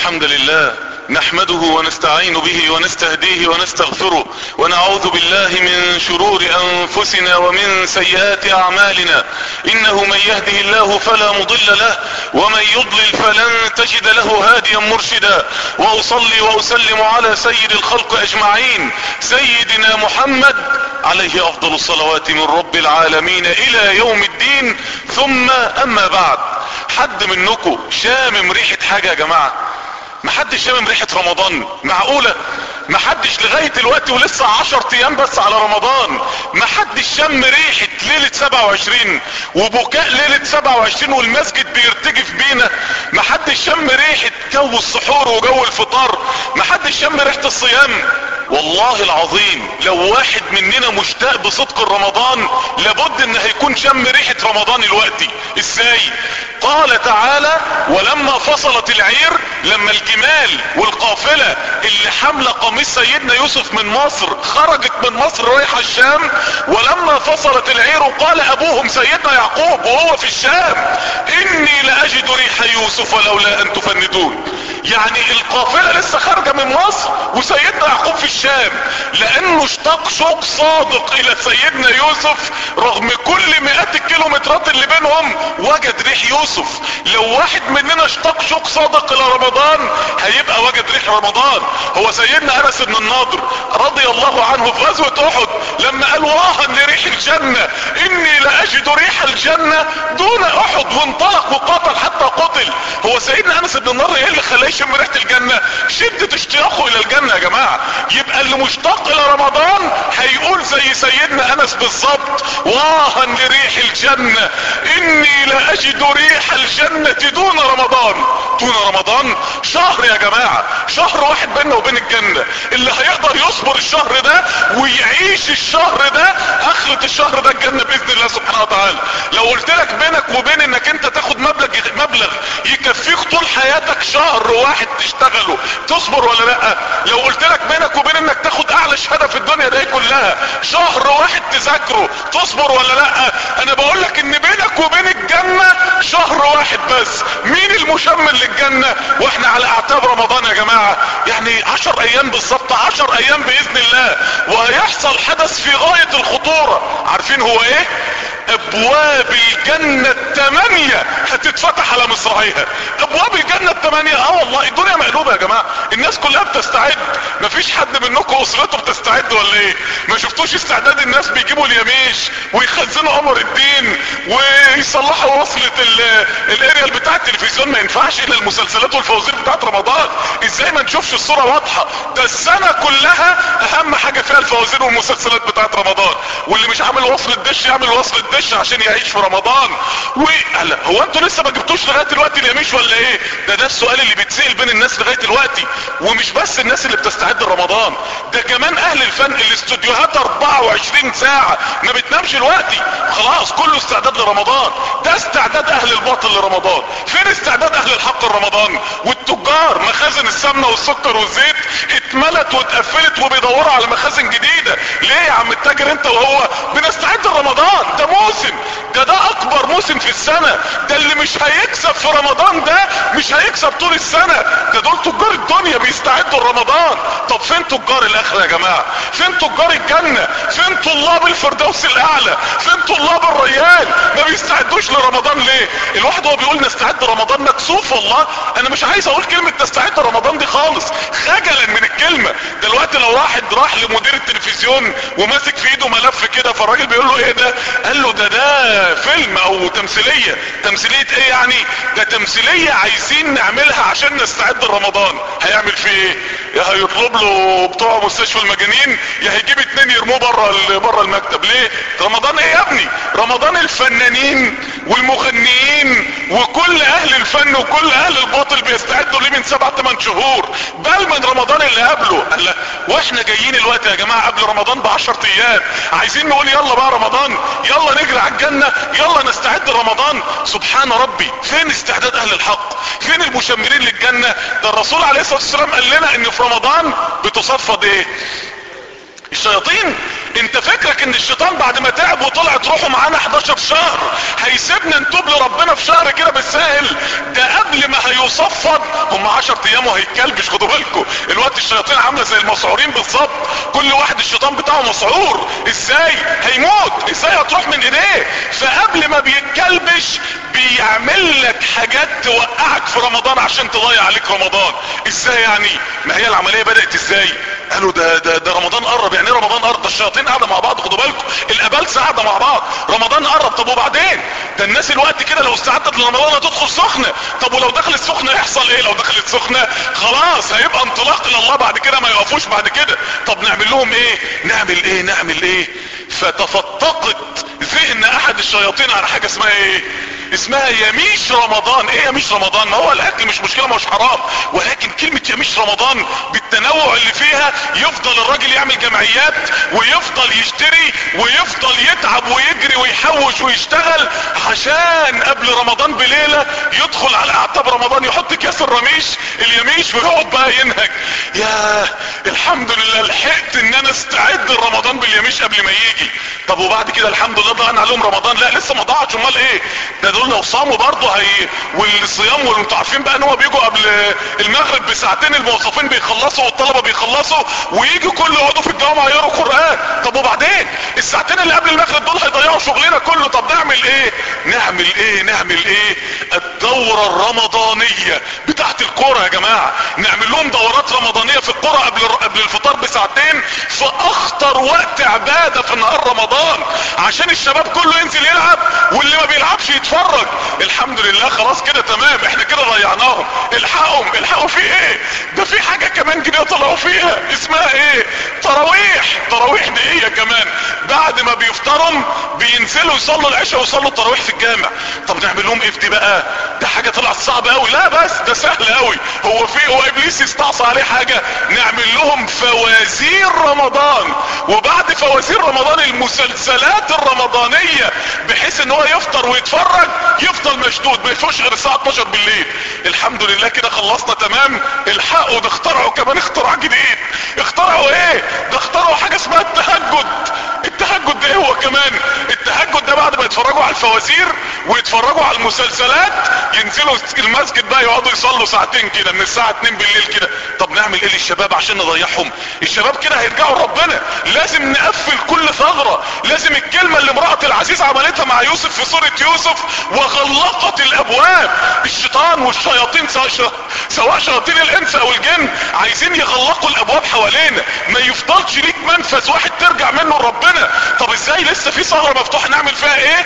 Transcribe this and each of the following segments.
الحمد لله نحمده ونستعين به ونستهديه ونستغفره ونعوذ بالله من شرور انفسنا ومن سيئات اعمالنا انه من يهده الله فلا مضل له ومن يضلل فلن تجد له هاديا مرشدا واصلي واسلم على سيد الخلق اجمعين سيدنا محمد عليه افضل الصلوات من رب العالمين الى يوم الدين ثم اما بعد حد منكم شامم ريحة حاجة يا جماعة محدش شامم ريحة رمضان معقولة محدش لغاية دلوقتي ولسه عشر ايام بس على رمضان محدش شم ريحة ليلة 27 وبكاء ليلة 27 والمسجد بيرتجف بينا محدش شم ريحة جو السحور وجو الفطار محدش شم ريحة الصيام والله العظيم لو واحد مننا مشتاق بصدق رمضان لابد ان هيكون شم ريحة رمضان الوقتي ازاي قال تعالى ولما فصلت العير لما الجمال والقافلة اللي حملة قميص سيدنا يوسف من مصر خرجت من مصر رايحة الشام ولما فصلت العير قال ابوهم سيدنا يعقوب وهو في الشام اني لاجد ريح يوسف لولا ان تفندون يعني القافلة لسه خارجة من مصر وسيدنا يعقوب في الشام لانه اشتاق شوق صادق الى سيدنا يوسف رغم كل مئات الكيلومترات اللي بينهم وجد ريح يوسف لو واحد مننا اشتاق شوق صادق الى رمضان هيبقى وجد ريح رمضان هو سيدنا انس بن النضر رضي الله عنه في غزوة احد لما قال واها لريح الجنة اني لاجد ريح الجنة دون احد وانطلق وقاتل حتى قتل هو سيدنا انس بن النضر ايه اللي خلاه يشم ريحة الجنة شدة اشتياقه الى الجنة يا جماعة يبقى اللي مشتاق الى رمضان هيقول زي سيدنا انس بالظبط واها لريح الجنة اني لاجد ريح الجنة دون رمضان دون رمضان شهر يا جماعة شهر واحد بيننا وبين الجنة اللي هيقدر يصبر الشهر ده ويعيش الشهر ده اخرة الشهر ده الجنة باذن الله سبحانه وتعالى لو قلت لك بينك وبين انك انت تاخد مبلغ مبلغ يكفيك طول حياتك شهر واحد تشتغله تصبر ولا لا لو قلت لك بينك وبين انك تاخد اعلى شهادة في الدنيا دي كلها شهر واحد تذاكره تصبر ولا لا انا بقول لك ان بينك وبين الجنة شهر واحد بس مين المشمل للجنة واحنا على اعتاب رمضان يا جماعة يعني عشر ايام بالظبط عشر ايام باذن الله وهيحصل حدث في غاية الخطورة عارفين هو ايه ابواب الجنة التمانية هتتفتح على مصراعيها ابواب الجنة التمانية اه والله الدنيا مقلوبة يا جماعة الناس كلها بتستعد مفيش حد منكم اسرته بتستعد ولا ايه ما شفتوش استعداد الناس بيجيبوا اليميش ويخزنوا قمر الدين ويصلحوا وصلة الاريال بتاع التلفزيون ما ينفعش الا المسلسلات والفوازير بتاعت رمضان ازاي ما نشوفش الصورة واضحة ده السنة كلها اهم حاجة فيها الفوازير والمسلسلات بتاعت رمضان واللي مش عامل وصل الدش يعمل وصل الدش عشان يعيش في رمضان وهلا هو انتوا لسه ما جبتوش لغايه دلوقتي اليميش ولا ايه ده ده السؤال اللي بيتسال بين الناس لغايه دلوقتي ومش بس الناس اللي بتستعد لرمضان ده كمان اهل الفن الاستوديوهات 24 ساعه ما بتنامش دلوقتي خلاص كله استعداد لرمضان ده استعداد اهل الباطل لرمضان فين استعداد اهل الحق لرمضان والتجار مخازن السمنه والسكر والزيت اتملت واتقفلت وبيدوروا على مخازن جديده ليه يا عم التاجر انت وهو بنستعد لرمضان ده موسم ده ده اكبر موسم في السنة ده اللي مش هيكسب في رمضان ده مش هيكسب طول السنة ده دول تجار الدنيا بيستعدوا لرمضان طب فين تجار الاخرة يا جماعة فين تجار الجنة فين طلاب الفردوس الاعلى فين طلاب الريان ما بيستعدوش لرمضان ليه الواحد هو بيقول نستعد لرمضان مكسوف والله انا مش عايز اقول كلمة نستعد لرمضان دي خالص خجلا من الكلمة دلوقتي لو واحد راح لمدير التلفزيون وماسك في ايده ملف كده فالراجل بيقول له ايه ده قال له ده ده فيلم او تمثيلية تمثيلية ايه يعني ده تمثيلية عايزين نعملها عشان نستعد لرمضان هيعمل فيه ايه يا هيطلب له بتوع مستشفى المجانين يا هيجيب اتنين يرموه بره بره المكتب ليه رمضان ايه يا ابني رمضان الفنانين والمغنيين وكل اهل الفن وكل اهل الباطل بيستعدوا ليه من سبع ثمان شهور بل من رمضان اللي قبله قال واحنا جايين الوقت يا جماعة قبل رمضان بعشر ايام عايزين نقول يلا بقى رمضان يلا نجري على الجنة يلا نستعد لرمضان سبحان ربي فين استعداد اهل الحق فين المشمرين للجنة ده الرسول عليه الصلاة والسلام قال لنا ان في رمضان بتصفد ايه الشياطين انت فكرك ان الشيطان بعد ما تعب وطلع تروحوا معانا 11 شهر هيسيبنا نتوب لربنا في شهر كده بالسهل ده قبل ما هيصفد هم 10 ايام وهيتكلبش خدوا بالكم الوقت الشياطين عامله زي المسعورين بالظبط كل واحد الشيطان بتاعه مسعور ازاي هيموت ازاي هتروح من ايديه فقبل ما بيتكلبش بيعمل لك حاجات توقعك في رمضان عشان تضيع عليك رمضان ازاي يعني ما هي العمليه بدات ازاي قالوا ده ده ده رمضان قرب يعني ايه رمضان قرب ده الشياطين قاعده مع بعض خدوا بالكم الابالسه قاعده مع بعض رمضان قرب طب وبعدين ده الناس الوقت كده لو استعدت لرمضان هتدخل سخنه طب ولو دخلت سخنه يحصل ايه لو دخلت سخنه خلاص هيبقى انطلاق الى الله بعد كده ما يقفوش بعد كده طب نعمل لهم ايه نعمل ايه نعمل ايه فتفتقت ذهن احد الشياطين على حاجه اسمها ايه اسمها يميش رمضان ايه يميش رمضان ما هو الاكل مش مشكله مش حرام ولكن كلمه يميش رمضان بالتنوع اللي فيها يفضل الراجل يعمل جمعيات ويفضل يشتري ويفضل يتعب ويجري ويحوش ويشتغل عشان قبل رمضان بليله يدخل على اعتاب رمضان يحط كاس الرميش اليميش ويقعد بقى ينهج يا الحمد لله لحقت ان انا استعد لرمضان باليميش قبل ما يجي طب وبعد كده الحمد لله ضاعنا عليهم رمضان لا لسه ما ضاعش امال ايه ده دول لو صاموا برضه هي والصيام وانتوا عارفين بقى ان هو بيجوا قبل المغرب بساعتين الموظفين بيخلصوا والطلبه بيخلصوا ويجوا كل يقعدوا في الجامعه يقروا قران طب وبعدين الساعتين اللي قبل المغرب دول هيضيعوا شغلنا كله طب نعمل ايه نعمل ايه نعمل ايه الدوره الرمضانيه بتاعت الكوره يا جماعه نعمل لهم دورات رمضانيه في الكوره قبل قبل الفطار بساعتين في اخطر وقت عباده في نهار رمضان عشان الشباب كله ينزل يلعب واللي ما بيلعبش يتفرج الحمد لله خلاص كده تمام احنا كده ضيعناهم الحقهم الحقوا في ايه ده في حاجه كمان جديده طلعوا فيها اسمها ايه تراويح تراويح دي ايه كمان بعد ما بيفطروا بينزلوا يصلوا العشاء ويصلوا التراويح في الجامع طب نعمل لهم ايه في دي بقى ده حاجه طلعت صعبه قوي لا بس ده سهل قوي هو في هو ابليس يستعصى عليه حاجه نعمل لهم فوازير رمضان وبعد فوازير رمضان المسلسلات الرمضانيه بحيث ان هو يفطر ويتفرج يفضل مشدود ما يفوش غير الساعه 12 بالليل الحمد لله كده خلصنا تمام الحقوا ده اخترعوا كمان اختراع جديد اخترعوا ايه ده اخترعوا حاجه اسمها التهجد التهجد ده ايه هو كمان التهجد ده بعد ما يتفرجوا على الفوازير ويتفرجوا على المسلسلات ينزلوا المسجد بقى يقعدوا يصلوا ساعتين كده من الساعه 2 بالليل كده طب نعمل ايه للشباب عشان نضيعهم الشباب كده هيرجعوا ربنا لازم نقفل كل ثغره لازم الكلمه اللي امراه العزيز عملتها مع يوسف في سوره يوسف وغلقت الابواب الشيطان والشياطين سواء سواء شياطين الانس او الجن عايزين يغلقوا الابواب حوالينا ما يفضلش ليك منفذ واحد ترجع منه لربنا طب ازاي لسه في ثغره مفتوحه نعمل فيها ايه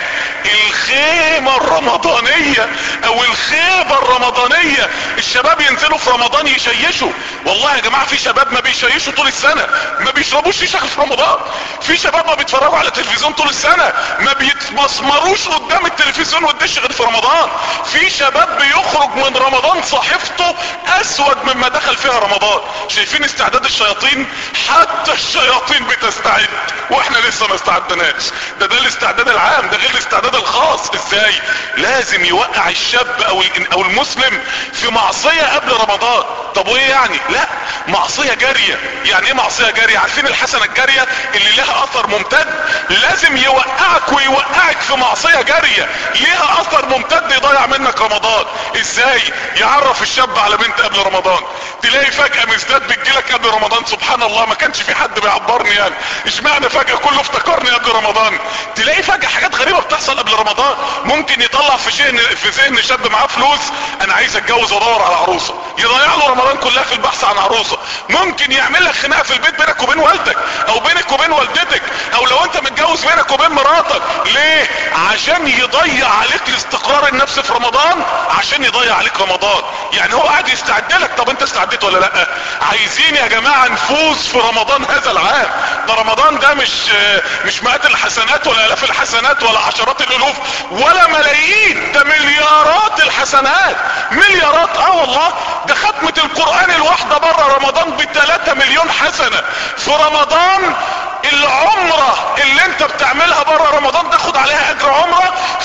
الخيمه الرمضانيه او الخيبه الرمضانيه الشباب ينزلوا في رمضان يشيشوا والله يا جماعه في شباب ما بيشيشوا طول السنه ما بيشربوش شيشه في رمضان في شباب ما بيتفرجوا على التلفزيون طول السنه ما بيتمسمروش قدام التلفزيون والدش غير في رمضان في شباب بيخرج من رمضان صحيفته اسود مما دخل فيها رمضان شايفين استعداد الشياطين حتى الشياطين بتستعد واحنا لسه ما استعدناش ده ده الاستعداد العام ده غير الاستعداد الخاص ازاي لازم يوقع الشاب او او المسلم في معصيه قبل رمضان طب وايه يعني لا معصيه جاريه يعني ايه معصيه جاريه عارفين الحسنه الجاريه اللي لها اثر ممتد لازم يوقعك ويوقعك في معصيه جاريه ليها اثر ممتد يضيع منك رمضان ازاي يعرف الشاب على بنت قبل رمضان تلاقي فجأة مزداد بتجيلك قبل رمضان سبحان الله ما كانش في حد بيعبرني يعني اشمعنى فجأة كله افتكرني قبل رمضان تلاقي فجأة حاجات غريبة بتحصل قبل رمضان ممكن يطلع في شيء في ذهن شاب معاه فلوس انا عايز اتجوز وادور على عروسة يضيع له رمضان كلها في البحث عن عروسة ممكن يعمل لك خناقة في البيت بينك وبين والدك او بينك وبين والدتك او لو انت متجوز بينك وبين مراتك ليه عشان يضيع عليك الاستقرار النفسي في رمضان عشان يضيع عليك رمضان يعني هو قاعد يستعد لك طب انت استعدت ولا لا عايزين يا جماعة نفوز في رمضان هذا العام ده رمضان ده مش مش مئات الحسنات ولا الاف الحسنات ولا عشرات الالوف ولا ملايين ده مليارات الحسنات مليارات اه والله ده ختمة القرآن الواحدة بره رمضان بثلاثة مليون حسنة في رمضان العمرة اللي انت بتعملها بره رمضان تاخد عليها اجر عمرة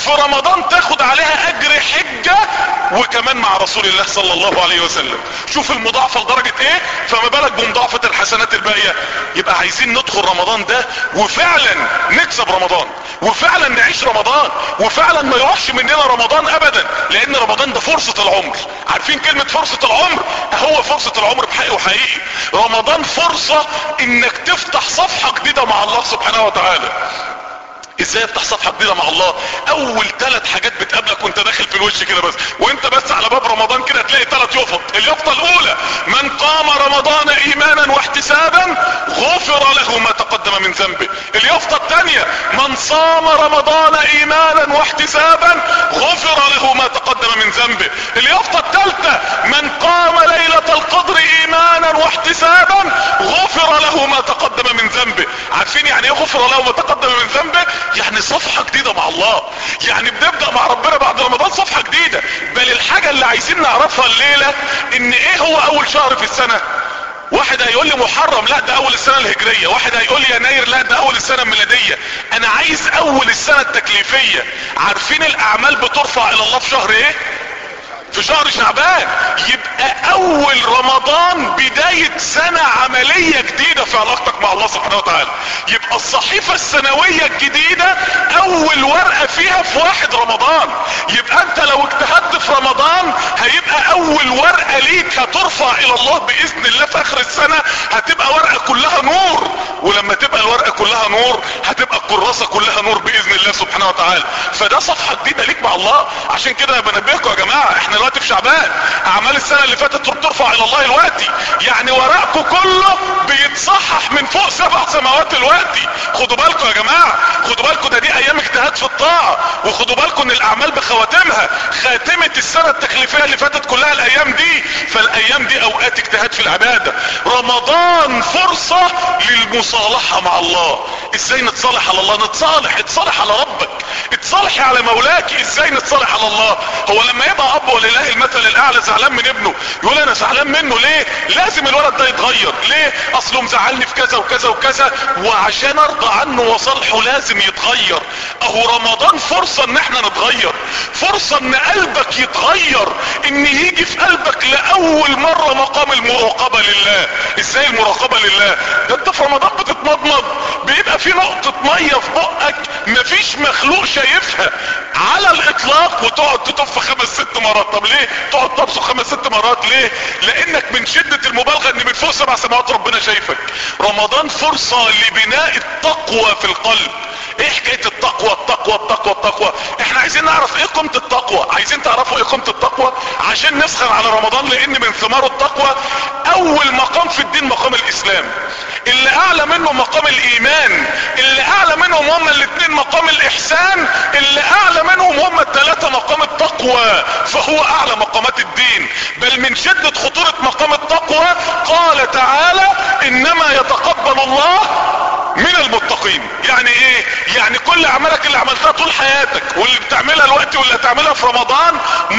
في رمضان تاخد عليها اجر حجة وكمان مع رسول الله صلى الله عليه وسلم شوف المضاعفة لدرجة ايه فما بالك بمضاعفة الحسنات الباقية يبقى عايزين ندخل رمضان ده وفعلا نكسب رمضان وفعلا نعيش رمضان وفعلا ما يروحش مننا رمضان ابدا لان رمضان ده فرصة العمر عارفين كلمة فرصة العمر هو فرصة العمر بحقيقي وحقيقي رمضان فرصة انك تفتح صفحة جديدة مع الله سبحانه وتعالى ازاي افتح صفحة جديدة مع الله اول ثلاث حاجات بتقابلك وانت داخل في الوش كده بس وانت بس على باب رمضان كده تلاقي ثلاث يفط اليفطة الاولى من قام رمضان ايمانا واحتسابا غفر له ما تقدم من ذنبه اليفطة الثانية من صام رمضان ايمانا واحتسابا غفر له ما تقدم من ذنبه اليفطة الثالثة من قام ليلة القدر ايمانا واحتسابا غفر له ما تقدم من ذنبه عارفين يعني ايه غفر له ما تقدم من ذنبه يعني صفحة جديدة مع الله يعني بنبدأ مع ربنا بعد رمضان صفحة جديدة بل الحاجة اللي عايزين نعرفها الليلة ان ايه هو اول شهر في السنة واحد هيقول لي محرم لا ده اول السنة الهجرية واحد هيقول لي يناير لا ده اول السنة الميلادية انا عايز اول السنة التكليفية عارفين الاعمال بترفع الى الله في شهر ايه في شهر شعبان يبقى اول رمضان بداية سنة عملية جديدة في علاقتك مع الله سبحانه وتعالى يبقى الصحيفة السنوية الجديدة اول ورقة فيها في واحد رمضان يبقى انت لو اجتهدت في رمضان هيبقى اول ورقة ليك هترفع الى الله باذن الله في اخر السنة هتبقى ورقة كلها نور ولما تبقى الورقة كلها نور هتبقى الكراسة كلها نور باذن الله سبحانه وتعالى فده صفحة جديدة ليك مع الله عشان كده بنبهكم يا جماعة احنا دلوقتي في شعبان اعمال السنة اللي فاتت بترفع الى الله دلوقتي يعني ورقكم كله بيتصحح من فوق سبع سماوات دلوقتي خدوا بالكم يا جماعة خدوا بالكم ده دي ايام اجتهاد في الطاعة وخدوا بالكم ان الاعمال بخواتمها خاتمة السنة التكليفية اللي فاتت كلها الايام دي فالايام دي اوقات اجتهاد في العبادة رمضان فرصة للمصالحة مع الله ازاي نتصالح على الله نتصالح اتصالح على ربك اتصالحي على مولاك ازاي نتصالح على الله هو لما يبقى اب ولله المثل الاعلى زعلان من ابنه يقول انا زعلان منه ليه لازم الولد ده يتغير ليه اصله مزعلني في كذا وكذا وكذا وعشان ارضى عنه وصالحه لازم يتغير اهو رمضان فرصة ان احنا نتغير فرصة ان قلبك يتغير ان يجي في قلبك لاول مرة مقام المراقبة لله ازاي المراقبة لله ده انت في رمضان بتتمضمض بيبقى في نقطة مية في بقك مفيش مخلوق شايفها على الاطلاق وتقعد تطف خمس ست مرات طب ليه تقعد تبصق خمس ست مرات ليه لانك من شدة المبالغة ان من فوق سبع سماوات ربنا شايفك رمضان فرصة لبناء التقوى في القلب ايه حكاية التقوى التقوى التقوى التقوى احنا عايزين نعرف ايه قيمة التقوى عايزين تعرفوا ايه قيمة التقوى عشان نسخن على رمضان لان من ثمار التقوى اول مقام في الدين مقام الاسلام اللي اعلى منه مقام الايمان اللي اعلى منهم هم الاثنين مقام الاحسان اللي اعلى منهم هم الثلاثة مقام التقوى فهو اعلى مقامات الدين بل من شدة خطورة مقام التقوى قال تعالى انما يتقبل الله من المتقين يعني ايه يعني كل اعمالك اللي عملتها طول حياتك واللي بتعملها الوقت واللي هتعملها في رمضان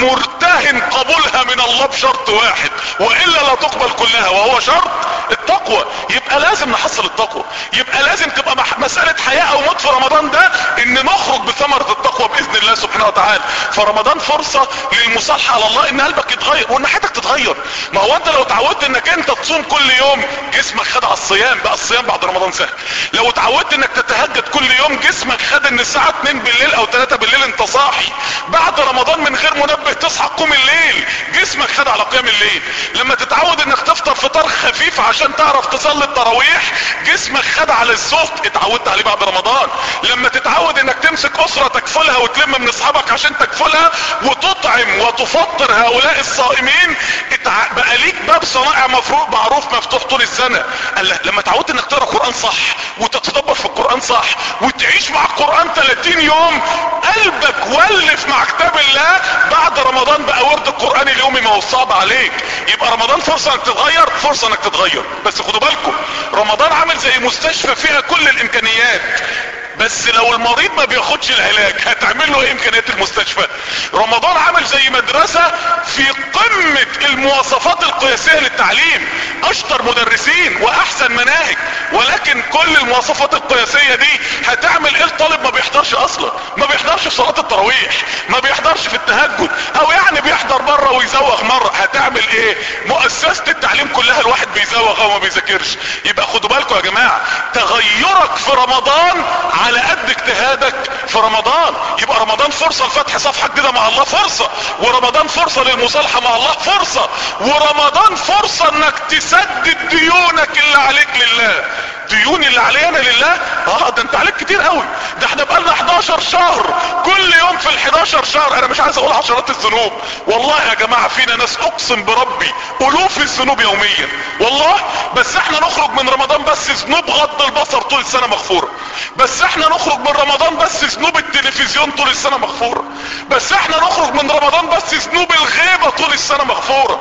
مرتهن قبولها من الله بشرط واحد والا لا تقبل كلها وهو شرط التقوى يبقى لازم نحصل التقوى يبقى لازم تبقى مسألة حياة او موت في رمضان ده ان نخرج بثمرة التقوى باذن الله سبحانه وتعالى فرمضان فرصة للمصالحة على الله ان قلبك يتغير وان حياتك تتغير ما هو انت لو اتعودت انك انت تصوم كل يوم جسمك خد على الصيام بقى الصيام بعد رمضان سهل لو اتعودت انك تتهجد كل يوم جسمك خد ان الساعة 2 بالليل او 3 بالليل انت صاحي بعد رمضان من غير منبه تصحى تقوم الليل جسمك خد على قيام الليل لما تتعود انك تفطر فطار خفيف عشان تعرف تصلي التراويح جسمك خد على الزهد اتعودت عليه بعد رمضان لما تتعود انك تمسك اسرة تكفلها وتلم من اصحابك عشان تكفلها وتطعم وتفطر هؤلاء الصائمين اتع... بقى ليك باب صنائع مفروض معروف مفتوح طول السنة قال لما تعودت انك تقرا قرآن صح وتتدبر في القرآن صح وتعيش مع القرآن 30 يوم قلبك ولف مع كتاب الله بعد رمضان بقى ورد القرآن اليومي ما هو صعب عليك يبقى رمضان فرصة انك تتغير فرصة انك تتغير بس خدوا بالكم رمضان عامل زي مستشفى فيها كل الامكانيات بس لو المريض ما بياخدش العلاج هتعمل له ايه امكانيات المستشفى رمضان عامل زي مدرسة في قمة المواصفات القياسية للتعليم اشطر مدرسين واحسن مناهج ولكن كل المواصفات القياسية دي هتعمل ايه الطالب ما بيحضرش اصلا ما بيحضرش في صلاة التراويح ما بيحضرش في التهجد او يعني بيحضر مرة ويزوغ مرة هتعمل ايه مؤسسة التعليم كلها الواحد بيزوغ او ما بيذاكرش يبقى خدوا بالكم يا جماعة تغيرك في رمضان على قد اجتهادك في رمضان يبقى رمضان فرصة لفتح صفحة جديدة مع الله فرصة ورمضان فرصة للمصالحة مع الله فرصة ورمضان فرصة انك تسدد ديونك اللي عليك لله ديون اللي علينا لله اه ده انت عليك كتير قوي ده احنا بقالنا 11 شهر كل يوم في ال 11 شهر انا مش عايز اقول عشرات الذنوب والله يا جماعه فينا ناس اقسم بربي الوف الذنوب يوميا والله بس احنا نخرج من رمضان بس ذنوب غض البصر طول السنه مغفوره بس احنا نخرج من رمضان بس ذنوب التلفزيون طول السنه مغفوره بس احنا نخرج من رمضان بس ذنوب الغيبه طول السنه مغفوره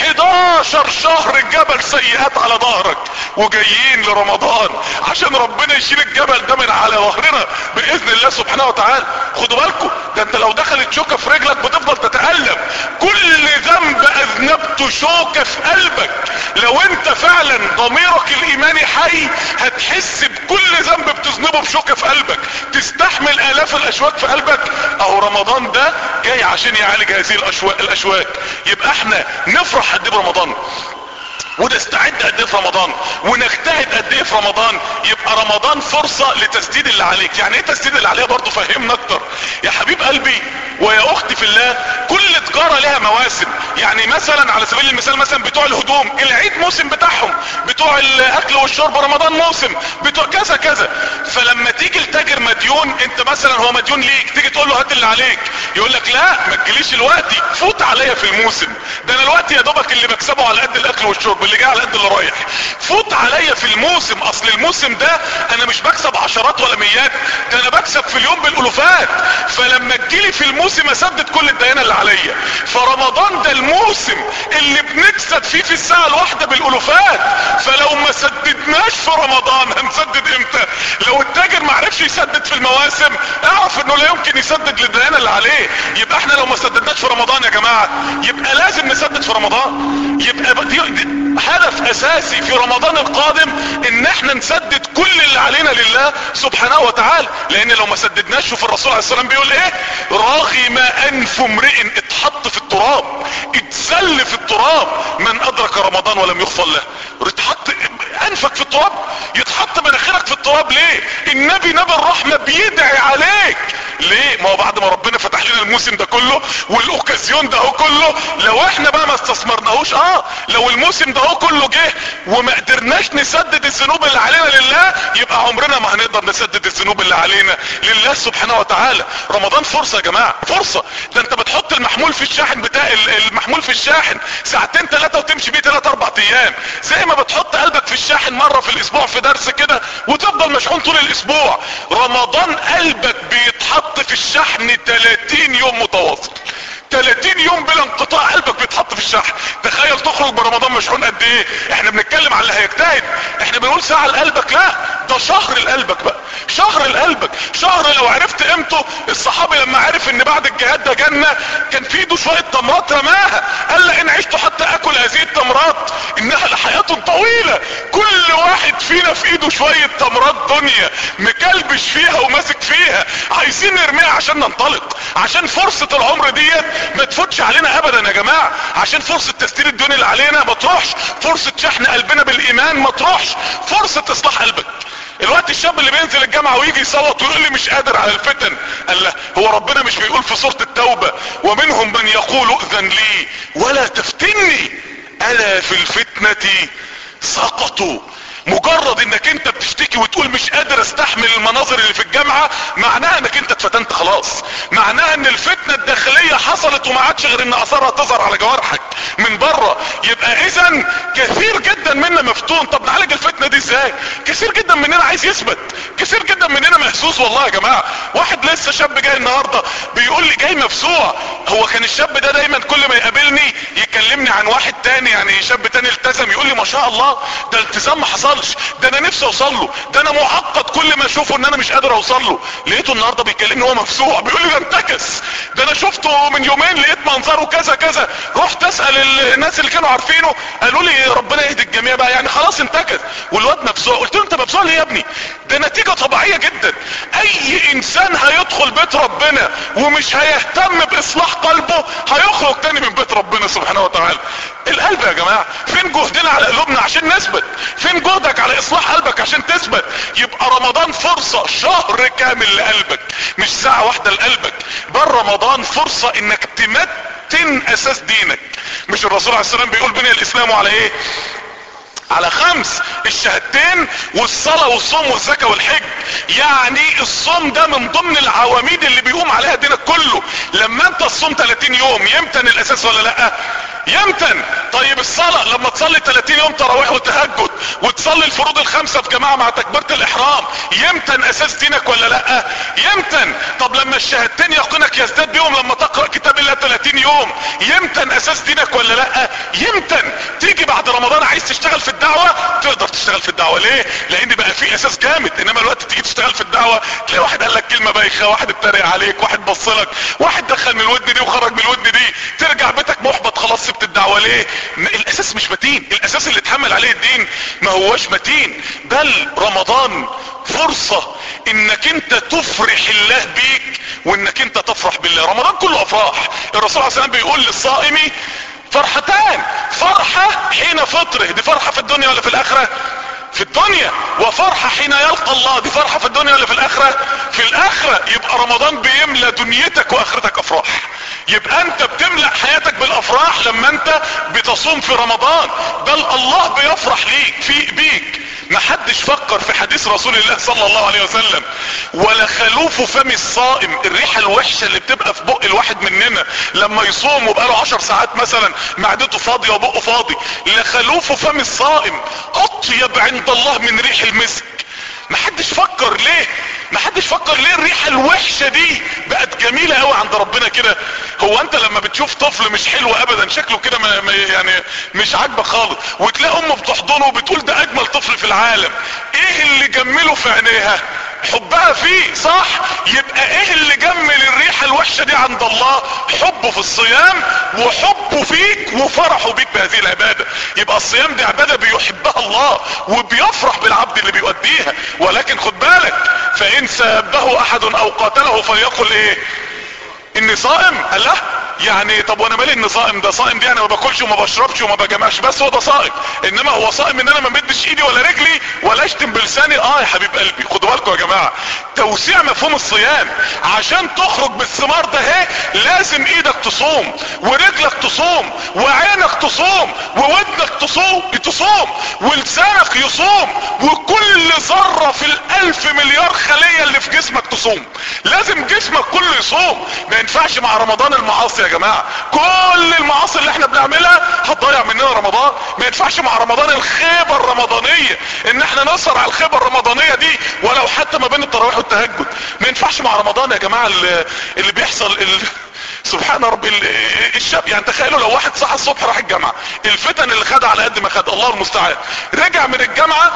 11 شهر الجبل سيئات على ظهرك وجايين لرمضان عشان ربنا يشيل الجبل ده من على ظهرنا باذن الله سبحانه وتعالى خدوا بالكم ده انت لو دخلت شوكه في رجلك بتفضل تتالم كل ذنب اذنبته شوكه في قلبك لو انت فعلا ضميرك الايماني حي هتحس بكل ذنب بتذنبه بشوكه في قلبك تستحمل الاف الاشواك في قلبك اهو رمضان ده جاي عشان يعالج هذه الاشواك الاشواك يبقى احنا نفرح قد ايه برمضان ونستعد قد ايه في رمضان ونجتهد قد ايه في رمضان يبقى رمضان فرصة لتسديد اللي عليك يعني ايه تسديد اللي عليها برضه فهمنا اكتر يا حبيب قلبي ويا اختي في الله كل تجارة لها مواسم يعني مثلا على سبيل المثال مثلا بتوع الهدوم العيد موسم بتاعهم بتوع الاكل والشرب رمضان موسم بتوع كذا كذا فلما تيجي التاجر مديون انت مثلا هو مديون ليك تيجي تقول له هات اللي عليك يقول لك لا ما تجيليش الوقت فوت عليا في الموسم ده انا الوقت يا دوبك اللي بكسبه على قد الاكل والشرب اللي جاي على قد اللي رايح فوت عليا في الموسم اصل الموسم ده انا مش بكسب عشرات ولا ميات ده انا بكسب في اليوم بالالوفات فلما تجيلي في الموسم اسدد كل الديانه اللي عليا فرمضان ده الموسم اللي بنكسب فيه في الساعه الواحده بالالوفات فلو ما سددناش في رمضان هنسدد امتى لو التاجر ما عرفش يسدد في المواسم اعرف انه لا يمكن يسدد للديانه اللي عليه يبقى احنا لو ما سددناش في رمضان يا جماعه يبقى لازم نسدد في رمضان يبقى دي, دي هدف اساسي في رمضان القادم ان احنا نسدد كل اللي علينا لله سبحانه وتعالى لان لو ما سددناش شوف الرسول عليه السلام بيقول ايه رغم انف امرئ اتحط في التراب اتسل في التراب من ادرك رمضان ولم يغفر له اتحط انفك في التراب يتحط مناخيرك في التراب ليه النبي نبي الرحمة بيدعي عليك ليه ما هو بعد ما ربنا فتح لنا الموسم ده كله والاوكازيون ده هو كله لو احنا بقى ما استثمرناهوش اه لو الموسم ده هو كله جه وما قدرناش نسدد الذنوب اللي علينا لله يبقى عمرنا ما هنقدر نسدد الذنوب اللي علينا لله سبحانه وتعالى رمضان فرصة يا جماعة فرصة ده انت بتحط المحمول في الشاحن بتاع المحمول في الشاحن ساعتين ثلاثة وتمشي بيه ثلاثة اربع ايام زي ما بتحط قلبك في الشاحن مرة في الاسبوع في درس كده وتفضل مشحون طول الاسبوع رمضان قلبك بيتحط في الشحن 30 يوم متواصل 30 يوم بلا انقطاع قلبك بيتحط في الشحن تخيل تخرج برمضان مشحون قد ايه احنا بنتكلم على اللي هيجتهد احنا بنقول ساعة لقلبك لا ده شهر لقلبك بقى شهر لقلبك شهر لو عرفت قيمته الصحابي لما عرف ان بعد الجهاد ده جنة كان في ايده شوية تمرات رماها قال لئن عشت حتى اكل هذه التمرات انها لحياة طويلة كل واحد فينا في ايده شوية تمرات دنيا مكلبش فيها وماسك فيها عايزين نرميها عشان ننطلق عشان فرصة العمر ديت ما تفوتش علينا ابدا يا جماعة عشان فرصة تسديد الدنيا اللي علينا ما تروحش فرصة شحن قلبنا بالايمان ما تروحش فرصة اصلاح قلبك الوقت الشاب اللي بينزل الجامعة ويجي يصوت ويقول لي مش قادر على الفتن قال له هو ربنا مش بيقول في سورة التوبة ومنهم من يقول اذن لي ولا تفتني الا في الفتنة سقطوا مجرد انك انت بتشتكي وتقول مش قادر استحمل المناظر اللي في الجامعة معناها انك انت اتفتنت خلاص معناها ان الفتنة الداخلية حصلت وما عادش غير ان اثارها تظهر على جوارحك من بره يبقى اذا كثير جدا منا مفتون طب نعالج الفتنة دي ازاي كثير جدا مننا عايز يثبت كثير جدا مننا مهزوز والله يا جماعة واحد لسه شاب جاي النهاردة بيقول لي جاي مفزوع هو كان الشاب ده دايما كل ما يقابلني يكلمني عن واحد تاني يعني شاب تاني التزم يقول لي ما شاء الله ده التزام ما حصل بيوصلش ده انا نفسي اوصل له ده انا معقد كل ما اشوفه ان انا مش قادر اوصل له لقيته النهارده بيكلمني هو مفزوع بيقول لي ده انتكس ده انا شفته من يومين لقيت منظره كذا كذا رحت اسال الناس اللي كانوا عارفينه قالوا لي ربنا يهدي الجميع بقى يعني خلاص انتكس والواد مفزوع قلت له انت مفزوع ليه يا ابني ده نتيجه طبيعيه جدا اي انسان هيدخل بيت ربنا ومش هيهتم باصلاح قلبه هيخرج تاني من بيت ربنا سبحانه وتعالى القلب يا جماعة فين جهدنا على قلوبنا عشان نثبت فين جهدك على اصلاح قلبك عشان تثبت يبقى رمضان فرصة شهر كامل لقلبك مش ساعة واحدة لقلبك بل رمضان فرصة انك تمتن اساس دينك مش الرسول عليه السلام بيقول بني الاسلام على ايه على خمس الشهادتين والصلاة والصوم والزكاة والحج يعني الصوم ده من ضمن العواميد اللي بيقوم عليها دينك كله لما انت تصوم 30 يوم يمتن الاساس ولا لا يمتن طيب الصلاة لما تصلي 30 يوم تراويح وتهجد وتصلي الفروض الخمسة في جماعة مع تكبيرة الاحرام يمتن اساس دينك ولا لا يمتن طب لما الشهادتين يقينك يزداد بيهم لما تقرأ كتاب الله 30 يوم يمتن اساس دينك ولا لا يمتن تيجي بعد رمضان عايز تشتغل في الدعوة تقدر تشتغل في الدعوة ليه لان بقى في اساس جامد انما الوقت تيجي تشتغل في الدعوة تلاقي واحد قال لك كلمة بايخة واحد اتريق عليك واحد بص لك واحد دخل من الودن دي وخرج من الودن دي ترجع بيتك محبط خلاص سبت الدعوة ليه الاساس مش متين الاساس اللي اتحمل عليه الدين ما هوش متين بل رمضان فرصة انك انت تفرح الله بيك وانك انت تفرح بالله رمضان كله افراح الرسول عليه السلام بيقول للصائم فرحتان فرحة حين فطره دي فرحة في الدنيا ولا في الاخرة في الدنيا وفرحة حين يلقى الله دي فرحة في الدنيا ولا في الاخرة في الاخرة يبقى رمضان بيملى دنيتك واخرتك افراح يبقى انت بتملأ حياتك بالافراح لما انت بتصوم في رمضان بل الله بيفرح ليك في بيك ما حدش فكر في حديث رسول الله صلى الله عليه وسلم ولا خلوف فم الصائم الريحة الوحشة اللي بتبقى في بق الواحد مننا لما يصوم وبقاله عشر ساعات مثلا معدته فاضية وبقه فاضي لخلوف فم الصائم اطيب عند الله من ريح المسك ما حدش فكر ليه ما حدش فكر ليه الريحة الوحشة دي بقت جميلة قوي عند ربنا كده هو انت لما بتشوف طفل مش حلو ابدا شكله كده ما ما يعني مش عاجبك خالص وتلاقي امه بتحضنه وبتقول ده اجمل طفل في العالم ايه اللي جمله في عينيها حبها فيه صح يبقى ايه اللي جمل الريحة الوحشة دي عند الله حبه في الصيام وحبه فيك وفرحه بيك بهذه العبادة يبقى الصيام دي عبادة بيحبها الله وبيفرح بالعبد اللي بيؤديها ولكن خد بالك فان سابه احد او قاتله فليقل ايه اني صائم قال لا يعني طب وانا مالي اني صائم ده صائم دي انا ما باكلش وما بشربش وما بجمعش بس هو ده صائم انما هو صائم ان انا ما مدش ايدي ولا رجلي ولا اشتم بلساني اه يا حبيب قلبي خدوا بالكم يا جماعه توسيع مفهوم الصيام عشان تخرج بالثمار ده اهي لازم ايدك تصوم ورجلك تصوم وعينك تصوم وودنك تصوم تصوم ولسانك يصوم وكل ذره في الالف مليار خليه اللي في جسمك تصوم لازم جسمك كله يصوم ما ينفعش مع رمضان المعاصي يا جماعة كل المعاصي اللي احنا بنعملها هتضيع مننا رمضان ما ينفعش مع رمضان الخيبة الرمضانية ان احنا نسهر على الخيبة الرمضانية دي ولو حتى ما بين التراويح والتهجد ما ينفعش مع رمضان يا جماعة اللي, اللي بيحصل اللي سبحان ربي الشاب يعني تخيلوا لو واحد صحى الصبح راح الجامعة الفتن اللي خدها على قد ما خد الله المستعان رجع من الجامعة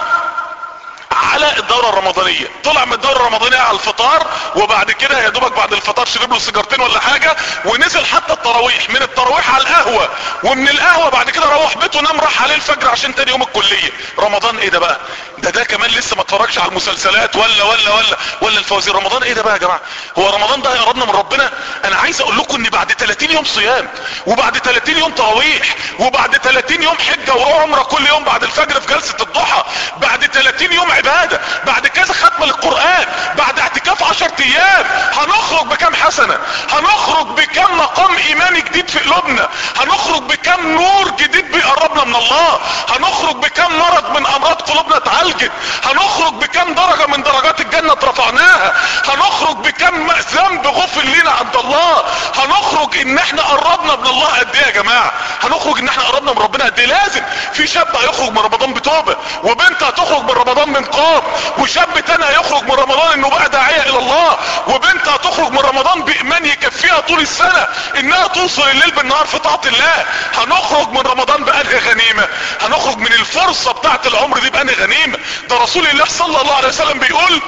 على الدورة الرمضانية طلع من الدورة الرمضانية على الفطار وبعد كده يا دوبك بعد الفطار شرب له سيجارتين ولا حاجة ونزل حتى التراويح من التراويح على القهوة ومن القهوة بعد كده روح بيته نام راح عليه الفجر عشان تاني يوم الكلية رمضان ايه ده بقى ده ده كمان لسه ما اتفرجش على المسلسلات ولا ولا ولا ولا الفوازير رمضان ايه ده بقى يا جماعة هو رمضان ده هيقربنا من ربنا انا عايز اقول لكم ان بعد 30 يوم صيام وبعد 30 يوم تراويح وبعد 30 يوم حجة وعمرة كل يوم بعد الفجر في جلسة الضحى بعد 30 يوم عبادة بعد كذا ختمة للقرآن بعد اعتكاف 10 ايام هنخرج بكم حسنة هنخرج بكم مقام ايماني جديد في قلوبنا هنخرج بكم نور جديد بيقربنا من الله هنخرج بكم مرض من امراض قلوبنا اتعالجت هنخرج بكم درجة من درجات الجنة اترفعناها هنخرج بكم ذنب غفر لنا عند الله هنخرج ان احنا قربنا من الله قد ايه يا جماعة هنخرج ان احنا قربنا من ربنا قد ايه لازم في شاب هيخرج من رمضان بتوبة وبنت هتخرج من رمضان من قام وشاب تاني هيخرج من رمضان انه بقى داعية الى الله وبنت هتخرج من رمضان بايمان يكفيها طول السنة انها توصل الليل بالنهار في طاعة الله هنخرج من رمضان بأنهي غنيمة هنخرج من الفرصة بتاعت العمر دي بأنهي غنيمة ده رسول الله صلى الله عليه وسلم بيقول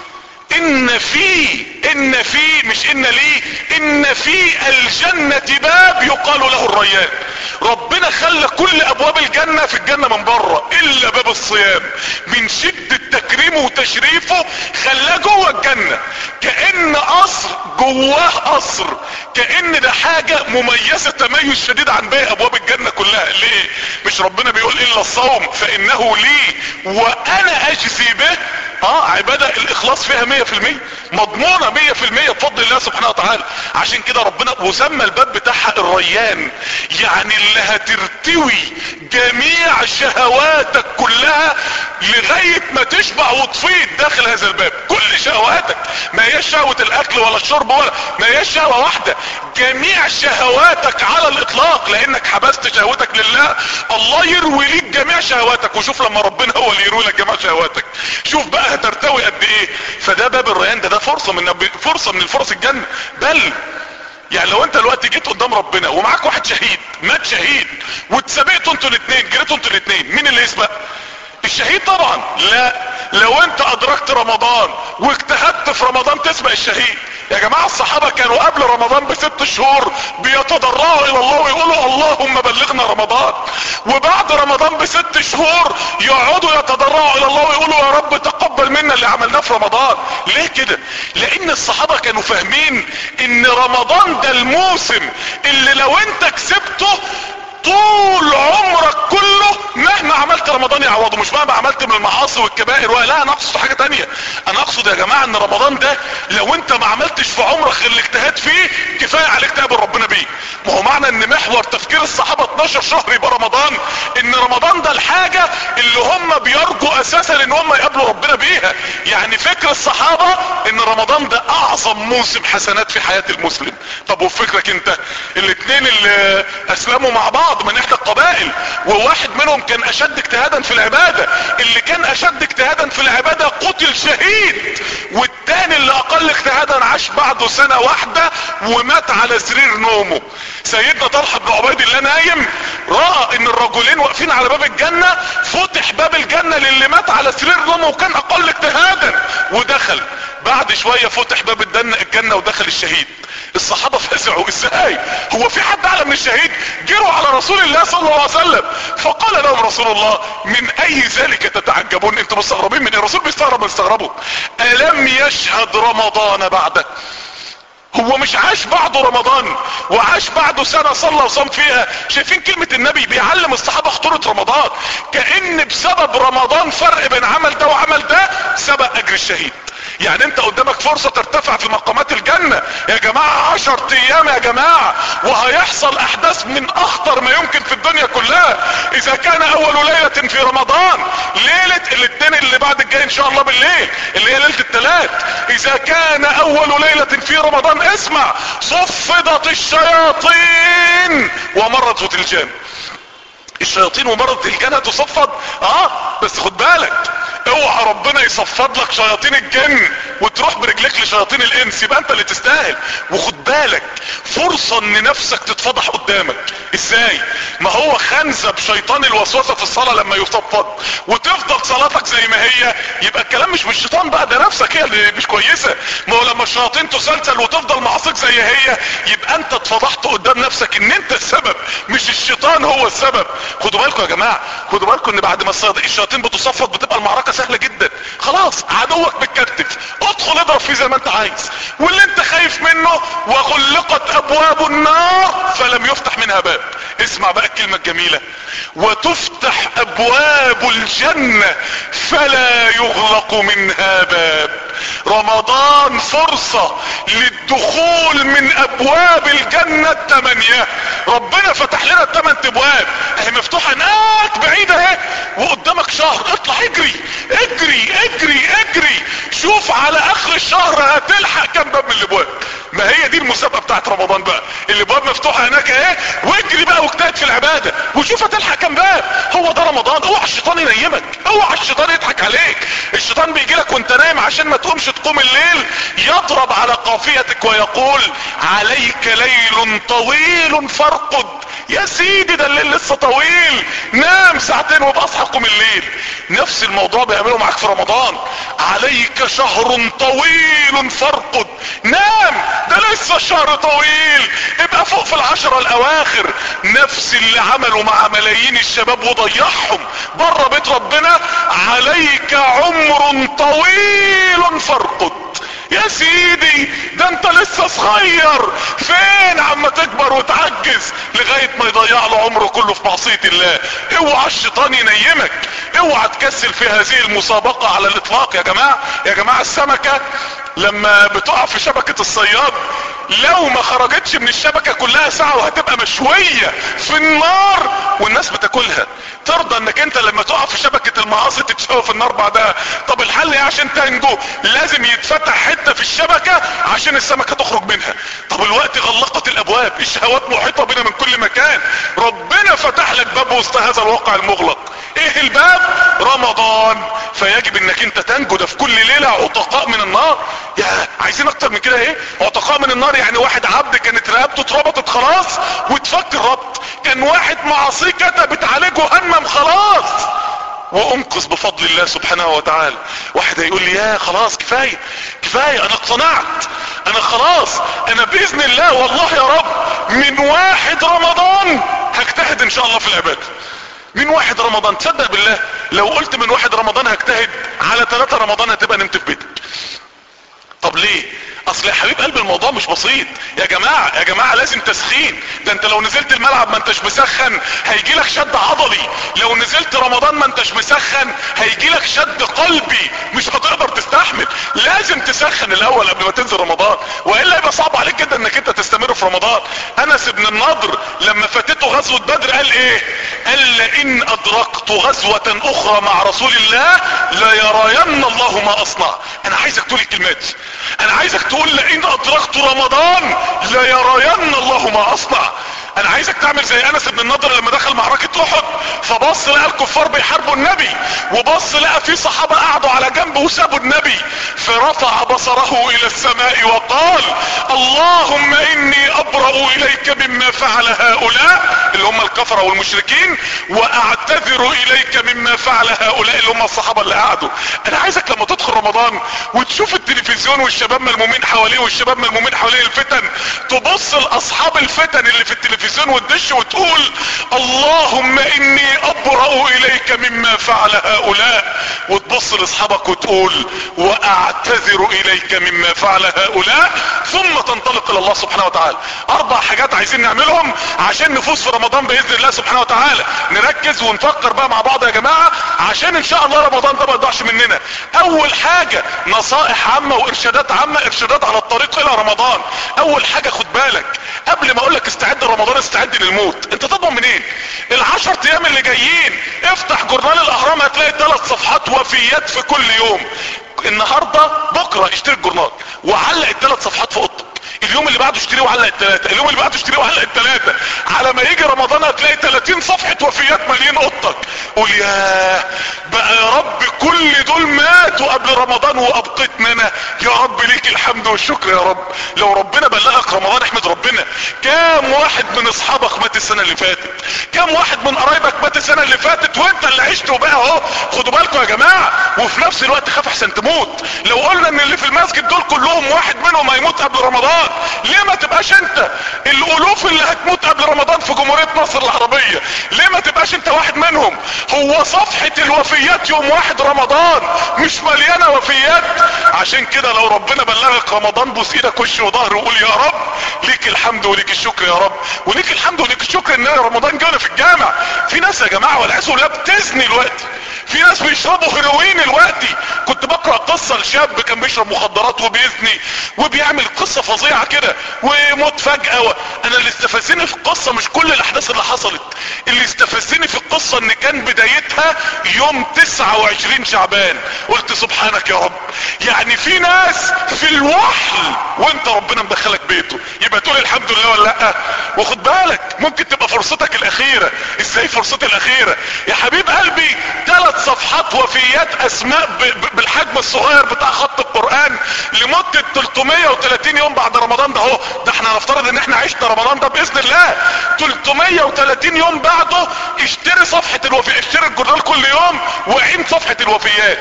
ان في ان في مش ان لي ان في الجنة باب يقال له الريان ربنا خلى كل ابواب الجنة في الجنة من بره الا باب الصيام من شدة تكريمه وتشريفه خلاه جوه الجنة كأن قصر جواه قصر كأن ده حاجة مميزة تميز شديد عن باقي ابواب الجنة كلها ليه مش ربنا بيقول الا الصوم فانه لي وانا اجزي به اه عبادة الاخلاص فيها مية في المية مضمونة مية في المية بفضل الله سبحانه وتعالى عشان كده ربنا وسمى الباب بتاعها الريان يعني اللي هترتوي جميع شهواتك كلها لغاية ما تشبع وتفيض داخل هذا الباب كل شهواتك ما هي شهوة الاكل ولا الشرب ولا ما هي شهوة واحدة جميع شهواتك على الاطلاق لانك حبست شهوتك لله الله يروي ليك جميع شهواتك وشوف لما ربنا هو اللي يروي لك جميع شهواتك شوف بقى هترتوي قد ايه فده باب الريان ده ده فرصة من فرصة من الفرص الجنة بل يعني لو انت دلوقتي جيت قدام ربنا ومعاك واحد شهيد مات شهيد واتسابقتوا انتوا الاثنين جريتوا انتوا الاثنين مين اللي يسبق الشهيد طبعا لا لو انت ادركت رمضان واجتهدت في رمضان تسبق الشهيد يا جماعة الصحابة كانوا قبل رمضان بست شهور بيتضرعوا الى الله ويقولوا اللهم بلغنا رمضان وبعد رمضان بست شهور يقعدوا يتضرعوا الى الله ويقولوا يا رب تقبل منا اللي عملناه في رمضان ليه كده لان الصحابة كانوا فاهمين ان رمضان ده الموسم اللي لو انت كسبته طول عمرك كله مهما عملت رمضان يعوضه مش مهما عملت من المعاصي والكبائر ولا انا اقصد حاجة تانية انا اقصد يا جماعة ان رمضان ده لو انت ما عملتش في عمرك غير الاجتهاد فيه كفاية عليك تقابل ربنا بيه ما هو معنى ان محور تفكير الصحابة 12 شهر يبقى رمضان ان رمضان ده الحاجة اللي هم بيرجوا اساسا ان هم يقابلوا ربنا بيها يعني فكر الصحابة ان رمضان ده اعظم موسم حسنات في حياة المسلم طب وفكرك انت الاثنين اللي اسلموا مع بعض بعض من احدى القبائل وواحد منهم كان اشد اجتهادا في العبادة اللي كان اشد اجتهادا في العبادة قتل شهيد والتاني اللي اقل اجتهادا عاش بعده سنة واحدة ومات على سرير نومه سيدنا طلحة بن عبيد الله نايم رأى ان الرجلين واقفين على باب الجنة فتح باب الجنة للي مات على سرير نومه وكان اقل اجتهادا ودخل بعد شوية فتح باب الجنة ودخل الشهيد الصحابة فزعوا ازاي هو في حد اعلى من الشهيد جروا على رسول الله صلى الله عليه وسلم فقال لهم رسول الله من اي ذلك تتعجبون انتم مستغربين من الرسول بيستغرب مستغربوا الم يشهد رمضان بعده هو مش عاش بعده رمضان وعاش بعده سنة صلى وصام فيها شايفين كلمة النبي بيعلم الصحابة خطورة رمضان كأن بسبب رمضان فرق بين عمل ده وعمل ده سبق اجر الشهيد يعني انت قدامك فرصة ترتفع في مقامات الجنة يا جماعة عشر ايام يا جماعة وهيحصل احداث من اخطر ما يمكن في الدنيا كلها اذا كان اول ليلة في رمضان ليلة الاثنين اللي بعد الجاي ان شاء الله بالليل اللي هي ليلة الثلاث اذا كان اول ليلة في رمضان اسمع صفدت الشياطين ومرت الجان الشياطين ومرض الجنة تصفد اه بس خد بالك اوعى ربنا يصفد لك شياطين الجن وتروح برجلك لشياطين الانس يبقى انت اللي تستاهل وخد بالك فرصة ان نفسك تتفضح قدامك ازاي ما هو خنزب شيطان الوسوسة في الصلاة لما يصفد وتفضل صلاتك زي ما هي يبقى الكلام مش من الشيطان بقى ده نفسك هي اللي مش كويسة ما هو لما الشياطين تسلسل وتفضل معصيك زي هي يبقى انت اتفضحت قدام نفسك ان انت السبب مش الشيطان هو السبب خدوا بالكم يا جماعة خدوا بالكم ان بعد ما الشياطين بتصفد بتبقى المعركة سهلة جدا خلاص عدوك متكتف ادخل اضرب فيه زي ما انت عايز واللي انت خايف منه وغلقت ابواب النار فلم يفتح منها باب اسمع بقى الكلمة الجميلة وتفتح ابواب الجنة فلا يغلق منها باب رمضان فرصة للدخول من ابواب الجنة التمانية ربنا فتح لنا التمن ابواب اهي مفتوحة هناك بعيدة اهي وقدامك شهر اطلع اجري اجري اجري اجري شوف على اخر الشهر هتلحق كام باب من الابواب ما هي دي المسابقة بتاعت رمضان بقى الابواب مفتوحة هناك اهي واجري بقى رمضان اوعى الشيطان ينيمك اوعى الشيطان يضحك عليك الشيطان بيجي لك وانت نايم عشان ما تقومش تقوم الليل يضرب على قافيتك ويقول عليك ليل طويل فارقد يا سيدي ده الليل لسه طويل نام ساعتين وابقى اصحى قوم الليل نفس الموضوع بيعمله معاك في رمضان عليك شهر طويل فارقد نام ده لسه الشهر طويل ابقى فوق في العشرة الاواخر نفس اللي عمله مع ملايين الشباب وضيعهم بره بيت ربنا عليك عمر طويل فارقد يا سيدي ده انت لسه صغير فين عما تكبر وتعجز لغاية ما يضيع له عمره كله في معصية الله اوعى الشيطان ينيمك اوعى تكسل في هذه المسابقة على الاطلاق يا جماعة يا جماعة السمكة لما بتقع في شبكة الصياد لو ما خرجتش من الشبكة كلها ساعة وهتبقى مشوية في النار والناس بتاكلها ترضى انك انت لما تقع في شبكة المعاصي تتشوى في النار بعدها طب الحل ايه عشان تنجو لازم يتفتح حتة في الشبكة عشان السمكة تخرج منها طب الوقت غلقت الابواب الشهوات محيطة بنا من كل مكان ربنا فتح لك باب وسط هذا الواقع المغلق ايه الباب رمضان فيجب انك انت تنجو ده في كل ليلة عتقاء من النار يا عايزين اكتر من كده ايه عتقاء من النار يعني واحد عبد كانت رقبته اتربطت خلاص واتفك الربط كان واحد معصيه كتبت عليه جهنم خلاص وانقذ بفضل الله سبحانه وتعالى واحد هيقول لي يا خلاص كفاية كفاية انا اقتنعت انا خلاص انا باذن الله والله يا رب من واحد رمضان هجتهد ان شاء الله في العبادة من واحد رمضان تصدق بالله لو قلت من واحد رمضان هجتهد على ثلاثة رمضان هتبقى نمت في بيتك طب ليه اصل يا حبيب قلب الموضوع مش بسيط يا جماعة يا جماعة لازم تسخين ده انت لو نزلت الملعب ما انتش مسخن هيجي لك شد عضلي لو نزلت رمضان ما انتش مسخن هيجي لك شد قلبي مش هتقدر تستحمل لازم تسخن الاول قبل ما تنزل رمضان والا يبقى صعب عليك جدا انك انت تستمر في رمضان انس بن النضر لما فاتته غزوة بدر قال ايه قال لئن ادركت غزوة اخرى مع رسول الله ليرين الله ما اصنع انا عايزك تقول الكلمات انا عايزك تقول لئن ادركت رمضان ليرين الله ما اصنع انا عايزك تعمل زي انس بن النضر لما دخل معركة احد فبص لقى الكفار بيحاربوا النبي وبص لقى في صحابة قعدوا على جنب وسابوا النبي فرفع بصره الى السماء وقال اللهم اني ابرأ اليك مما فعل هؤلاء اللي هم الكفرة والمشركين واعتذر اليك مما فعل هؤلاء اللي هم الصحابة اللي قعدوا انا عايزك لما تدخل رمضان وتشوف التلفزيون والشباب ملمومين حواليه والشباب ملمومين حواليه الفتن تبص لاصحاب الفتن اللي في التلفزيون والدش وتقول اللهم اني ابرأ اليك مما فعل هؤلاء وتبص لاصحابك وتقول واعتذر اليك مما فعل هؤلاء ثم تنطلق الى الله سبحانه وتعالى اربع حاجات عايزين نعملهم عشان نفوز في رمضان باذن الله سبحانه وتعالى نركز ونفكر بقى مع بعض يا جماعة عشان ان شاء الله رمضان ده ما يضيعش مننا اول حاجة نصائح عامة وارشادات عامة ارشادات على الطريق الى رمضان اول حاجة خد بالك قبل ما اقول لك استعد رمضان استعد للموت انت تضمن منين العشر ايام اللي جايين افتح جورنال الاهرام هتلاقي ثلاث صفحات وفيات في كل يوم النهاردة بكرة اشتري الجورنال وعلق الثلاث صفحات في اوضتك اليوم اللي بعده اشتريه وعلق الثلاثة اليوم اللي بعده اشتريه وعلق الثلاثة على ما يجي رمضان هتلاقي 30 صفحة وفيات مالين اوضتك قول يا بقى يا رب كل دول ماتوا قبل رمضان وابقتنا انا يا رب ليك الحمد والشكر يا رب لو ربنا بلغك رمضان احمد ربنا كام واحد من اصحابك مات السنة اللي فاتت كام واحد من قرايبك مات السنة اللي فاتت وانت اللي عشت وبقى اهو خدوا بالكم يا جماعة وفي نفس الوقت خاف احسن تموت لو قلنا ان اللي في المسجد دول كلهم واحد منهم هيموت قبل رمضان ليه ما تبقاش انت الالوف اللي هتموت قبل رمضان في جمهورية مصر العربية ليه ما تبقاش انت واحد منهم هو صفحة الوفيات يوم واحد رمضان مش مليانة وفيات عشان كده لو ربنا بلغك رمضان بوس ايدك وش وظهر وقول يا رب ليك الحمد وليك الشكر يا رب وليك الحمد وليك الشكر ان رمضان جانا في الجامع في ناس يا جماعة والعياذ بالله بتزني الوقت في ناس بيشربوا هيروين الوقتي كنت بقرأ قصة لشاب كان بيشرب مخدرات وبيزني وبيعمل قصة فظيعة كده ويموت فجأة و... انا اللي استفزني في القصة مش كل الاحداث اللي حصلت اللي استفزني في القصة ان كان بدايتها يوم 29 شعبان قلت سبحانك يا رب يعني في ناس في الوحل وانت ربنا مدخلك بيته يبقى تقول الحمد لله ولا لا وخد بالك ممكن تبقى فرصتك الاخيرة ازاي فرصتي الاخيرة يا حبيب قلبي ثلاث صفحات وفيات اسماء ب ب بالحجم الصغير بتاع خط القرآن لمدة 330 يوم بعد رمضان ده اهو ده احنا هنفترض ان احنا عشنا رمضان ده باذن الله 330 يوم بعده اشتري صفحة الوفيات اشتري الجورنال كل يوم وعين صفحة الوفيات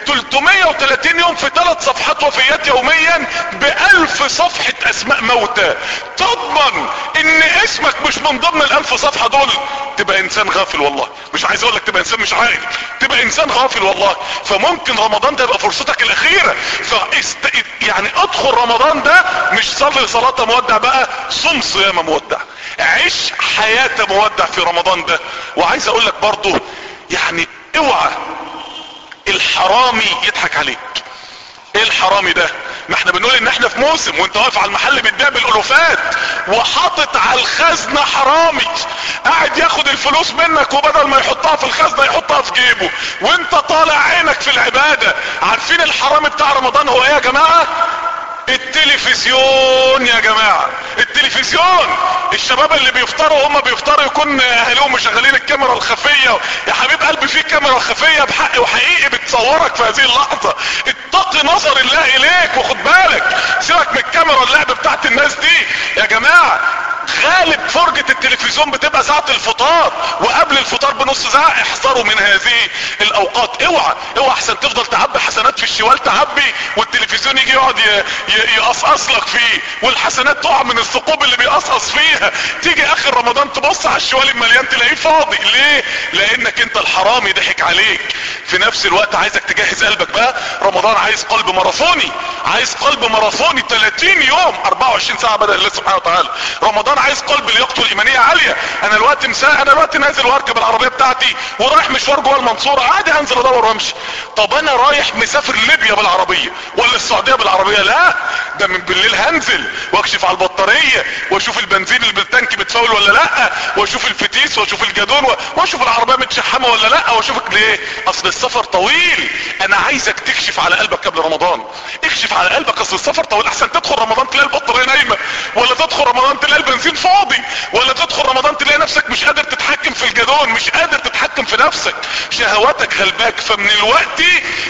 330 يوم في ثلاث صفحات وفيات يوميا بألف صفحة اسماء موتى تضمن ان اسمك مش من ضمن الالف صفحة دول تبقى انسان غافل والله مش عايز اقول لك تبقى انسان مش عاقل تبقى انسان غافل والله فممكن رمضان ده يبقى فرصتك الاخيرة فاست... يعني ادخل رمضان ده مش صلي صلاة مودع بقى صم صيام مودع عيش حياة مودع في رمضان ده وعايز اقول لك برضو يعني اوعى الحرامي يضحك عليك ايه الحرامي ده ما احنا بنقول ان احنا في موسم وانت واقف على المحل بتبيع بالالوفات وحاطط على الخزنة حرامي قاعد ياخد الفلوس منك وبدل ما يحطها في الخزنة يحطها في جيبه وانت طالع عينك في العبادة عارفين الحرامي بتاع رمضان هو ايه يا جماعة التلفزيون يا جماعة التلفزيون الشباب اللي بيفطروا هم بيفطروا يكون اهلهم مشغلين الكاميرا الخفية يا حبيب قلبي في كاميرا خفية بحق وحقيقي بتصورك في هذه اللحظة اتقي نظر الله اليك وخد بالك سيبك من الكاميرا اللعب بتاعت الناس دي يا جماعة غالب فرجة التلفزيون بتبقى ساعة الفطار وقبل الفطار بنص ساعة احذروا من هذه الاوقات اوعى اوعى احسن تفضل تعبي حسنات في الشوال تعبي والتلفزيون يجي يقعد يقصقص لك فيه والحسنات تقع من الثقوب اللي بيقصقص فيها تيجي اخر رمضان تبص على الشوال المليان تلاقيه فاضي ليه لانك انت الحرامي ضحك عليك في نفس الوقت عايزك تجهز قلبك بقى رمضان عايز قلب ماراثوني عايز قلب ماراثوني 30 يوم 24 ساعة بدأ الله سبحانه وتعالى رمضان عايز قلب لياقته الايمانية عالية انا الوقت مساء انا الوقت نازل واركب العربية بتاعتي ورايح مشوار جوه المنصورة عادي هنزل ادور وامشي طب انا رايح مسافر ليبيا بالعربية ولا السعودية بالعربية لا ده من بالليل هنزل واكشف على البطارية واشوف البنزين اللي بالتانك بتفاول ولا لا واشوف الفتيس واشوف الجدون واشوف العربية متشحمة ولا لا واشوفك ليه اصل السفر طويل انا عايزك تكشف على قلبك قبل رمضان اكشف على قلبك اصل السفر طويل احسن تدخل رمضان تلاقي البطارية نايمة ولا تدخل رمضان تلاقي البنزين فاضي ولا تدخل رمضان تلاقي نفسك مش قادر تتحكم في الجدون مش قادر تتحكم في نفسك شهواتك غلباك فمن الوقت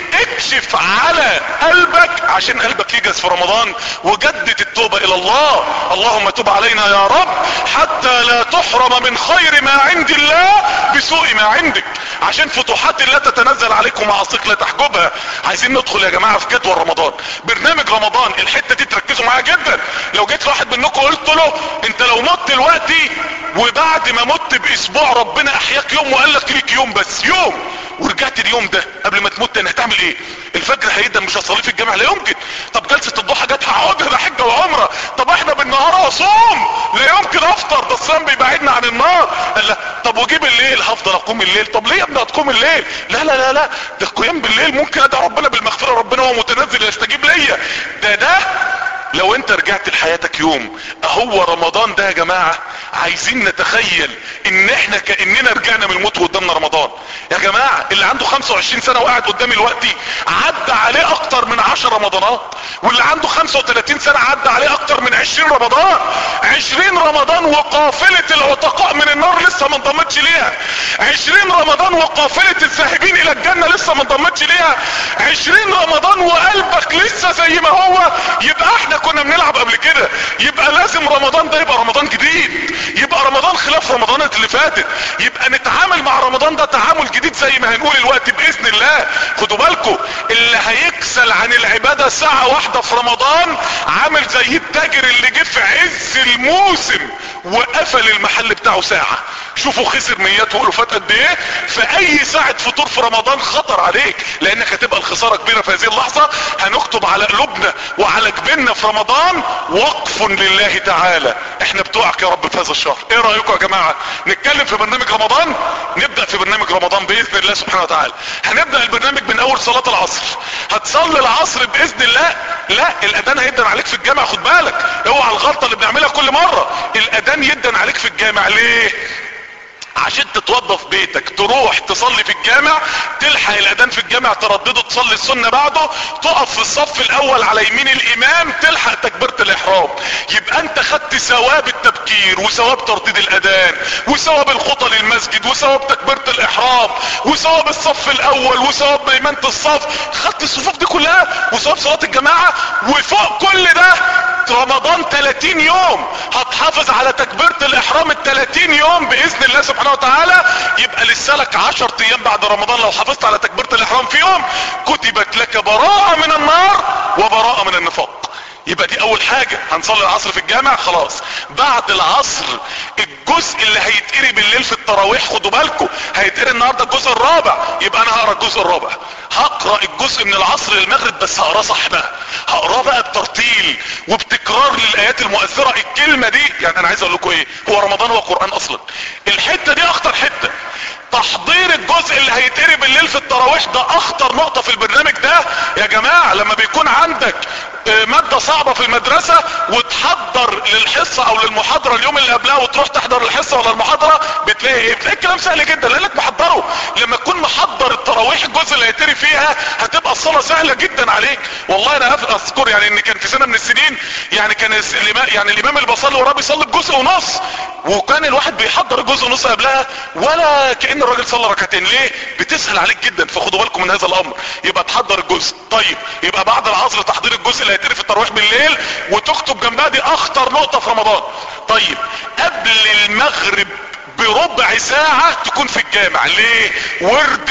اكشف على قلبك عشان قلبك يجهز في رمضان وجدد التوبة الى الله اللهم تب علينا يا رب حتى لا تحرم من خير ما عند الله بسوء ما عندك عشان فتوحات الله تتنزل عليكم معاصيك لا تحجبها عايزين ندخل يا جماعة في جدول رمضان برنامج رمضان الحتة دي تركزوا معايا جدا لو جيت واحد منكم قلت له انت لو مت دلوقتي وبعد ما مت باسبوع ربنا احياك يوم وقال لك ليك يوم بس يوم ورجعت اليوم ده قبل ما تموت انا هتعمل ايه الفجر هيدا مش هصلي في الجامع لا يمكن طب جلسة الضحى جت هقعدها ده حجة وعمرة طب احنا بالنهار اصوم لا يمكن افطر ده الصيام بيبعدنا عن النار قال لا طب وجيب الليل هفضل اقوم الليل طب ليه يا ابني هتقوم الليل لا لا لا لا ده القيام بالليل ممكن ادعي ربنا بالمغفرة ربنا هو متنزل يستجيب ليا ده ده لو انت رجعت لحياتك يوم هو رمضان ده يا جماعة عايزين نتخيل ان احنا كأننا رجعنا من الموت قدامنا رمضان يا جماعة اللي عنده 25 سنة وقاعد قدامي دلوقتي عدى عليه اكتر من 10 رمضانات واللي عنده 35 سنة عدى عليه اكتر من 20 رمضان 20 رمضان وقافلة العتقاء من النار لسه ما انضمتش ليها 20 رمضان وقافلة الذاهبين الى الجنة لسه ما انضمتش ليها 20 رمضان وقلبك لسه زي ما هو يبقى احنا كنا بنلعب قبل كده يبقى لازم رمضان ده يبقى رمضان جديد يبقى رمضان خلاف رمضانات اللي فاتت يبقى نتعامل مع رمضان ده تعامل جديد زي ما هنقول الوقت باذن الله خدوا بالكم اللي هيكسل عن العبادة ساعة واحدة في رمضان عامل زي التاجر اللي جه في عز الموسم وقفل المحل بتاعه ساعة شوفوا خسر ميات والوفات بتاخد قد ايه فاي ساعة فطور في رمضان خطر عليك لانك هتبقى الخسارة كبيرة في هذه اللحظة هنكتب على قلوبنا وعلى جبيننا في رمضان وقف لله تعالى احنا بتوعك يا رب في هذا الشهر ايه رأيكم يا جماعة نتكلم في برنامج رمضان نبدأ في برنامج رمضان باذن الله سبحانه وتعالى هنبدأ البرنامج من اول صلاة العصر هتصلي العصر باذن الله لا الاذان هيدن عليك في الجامع خد بالك اوعى الغلطة اللي بنعملها كل مرة الاذان يدن عليك في الجامع ليه عشان تتوضى في بيتك تروح تصلي في الجامع تلحق الاذان في الجامع تردده تصلي السنة بعده تقف في الصف الاول على يمين الامام تلحق تكبيرة الاحرام يبقى انت خدت ثواب التبكير وثواب ترديد الاذان وثواب الخطى للمسجد وثواب تكبيرة الاحرام وثواب الصف الاول وثواب ميمنة الصف خدت الصفوف دي كلها وثواب صلاة الجماعة وفوق كل ده رمضان 30 يوم هتحافظ على تكبيرة الاحرام ال 30 يوم باذن الله سبحانه وتعالى يبقى لسه لك 10 ايام بعد رمضان لو حافظت على تكبيرة الاحرام في يوم كتبت لك براءة من النار وبراءة من النفاق يبقى دي اول حاجة هنصلي العصر في الجامع خلاص بعد العصر الجزء اللي هيتقري بالليل في التراويح خدوا بالكم هيتقري النهاردة الجزء الرابع يبقى انا هقرا الجزء الرابع هقرا الجزء من العصر للمغرب بس هقراه صح بقى هقراه بقى بترتيل وبتكرار للايات المؤثرة الكلمة دي يعني انا عايز اقول لكم ايه هو رمضان هو قرآن اصلا الحتة دي اخطر حتة تحضير الجزء اللي هيتقري بالليل في التراويح ده اخطر نقطة في البرنامج ده يا جماعة لما بيكون عندك مادة صعبة في المدرسة وتحضر للحصة او للمحاضرة اليوم اللي قبلها وتروح تحضر الحصة ولا المحاضرة بتلاقي ايه بتلاقي الكلام سهل جدا لانك محضره لما تكون محضر التراويح الجزء اللي هيتقري فيها هتبقى الصلاة سهلة جدا عليك والله انا اذكر يعني ان كان في سنة من السنين يعني كان الامام يعني الامام اللي بصلي وراه بيصلي الجزء ونص وكان الواحد بيحضر الجزء ونص قبلها ولا كأن الراجل صلى ركعتين ليه بتسهل عليك جدا فخدوا بالكم من هذا الامر يبقى تحضر الجزء طيب يبقى بعد العصر تحضير الجزء اللي هيتقري في التراويح بالليل وتكتب جنبها دي اخطر نقطة في رمضان طيب قبل المغرب بربع ساعة تكون في الجامع ليه ورد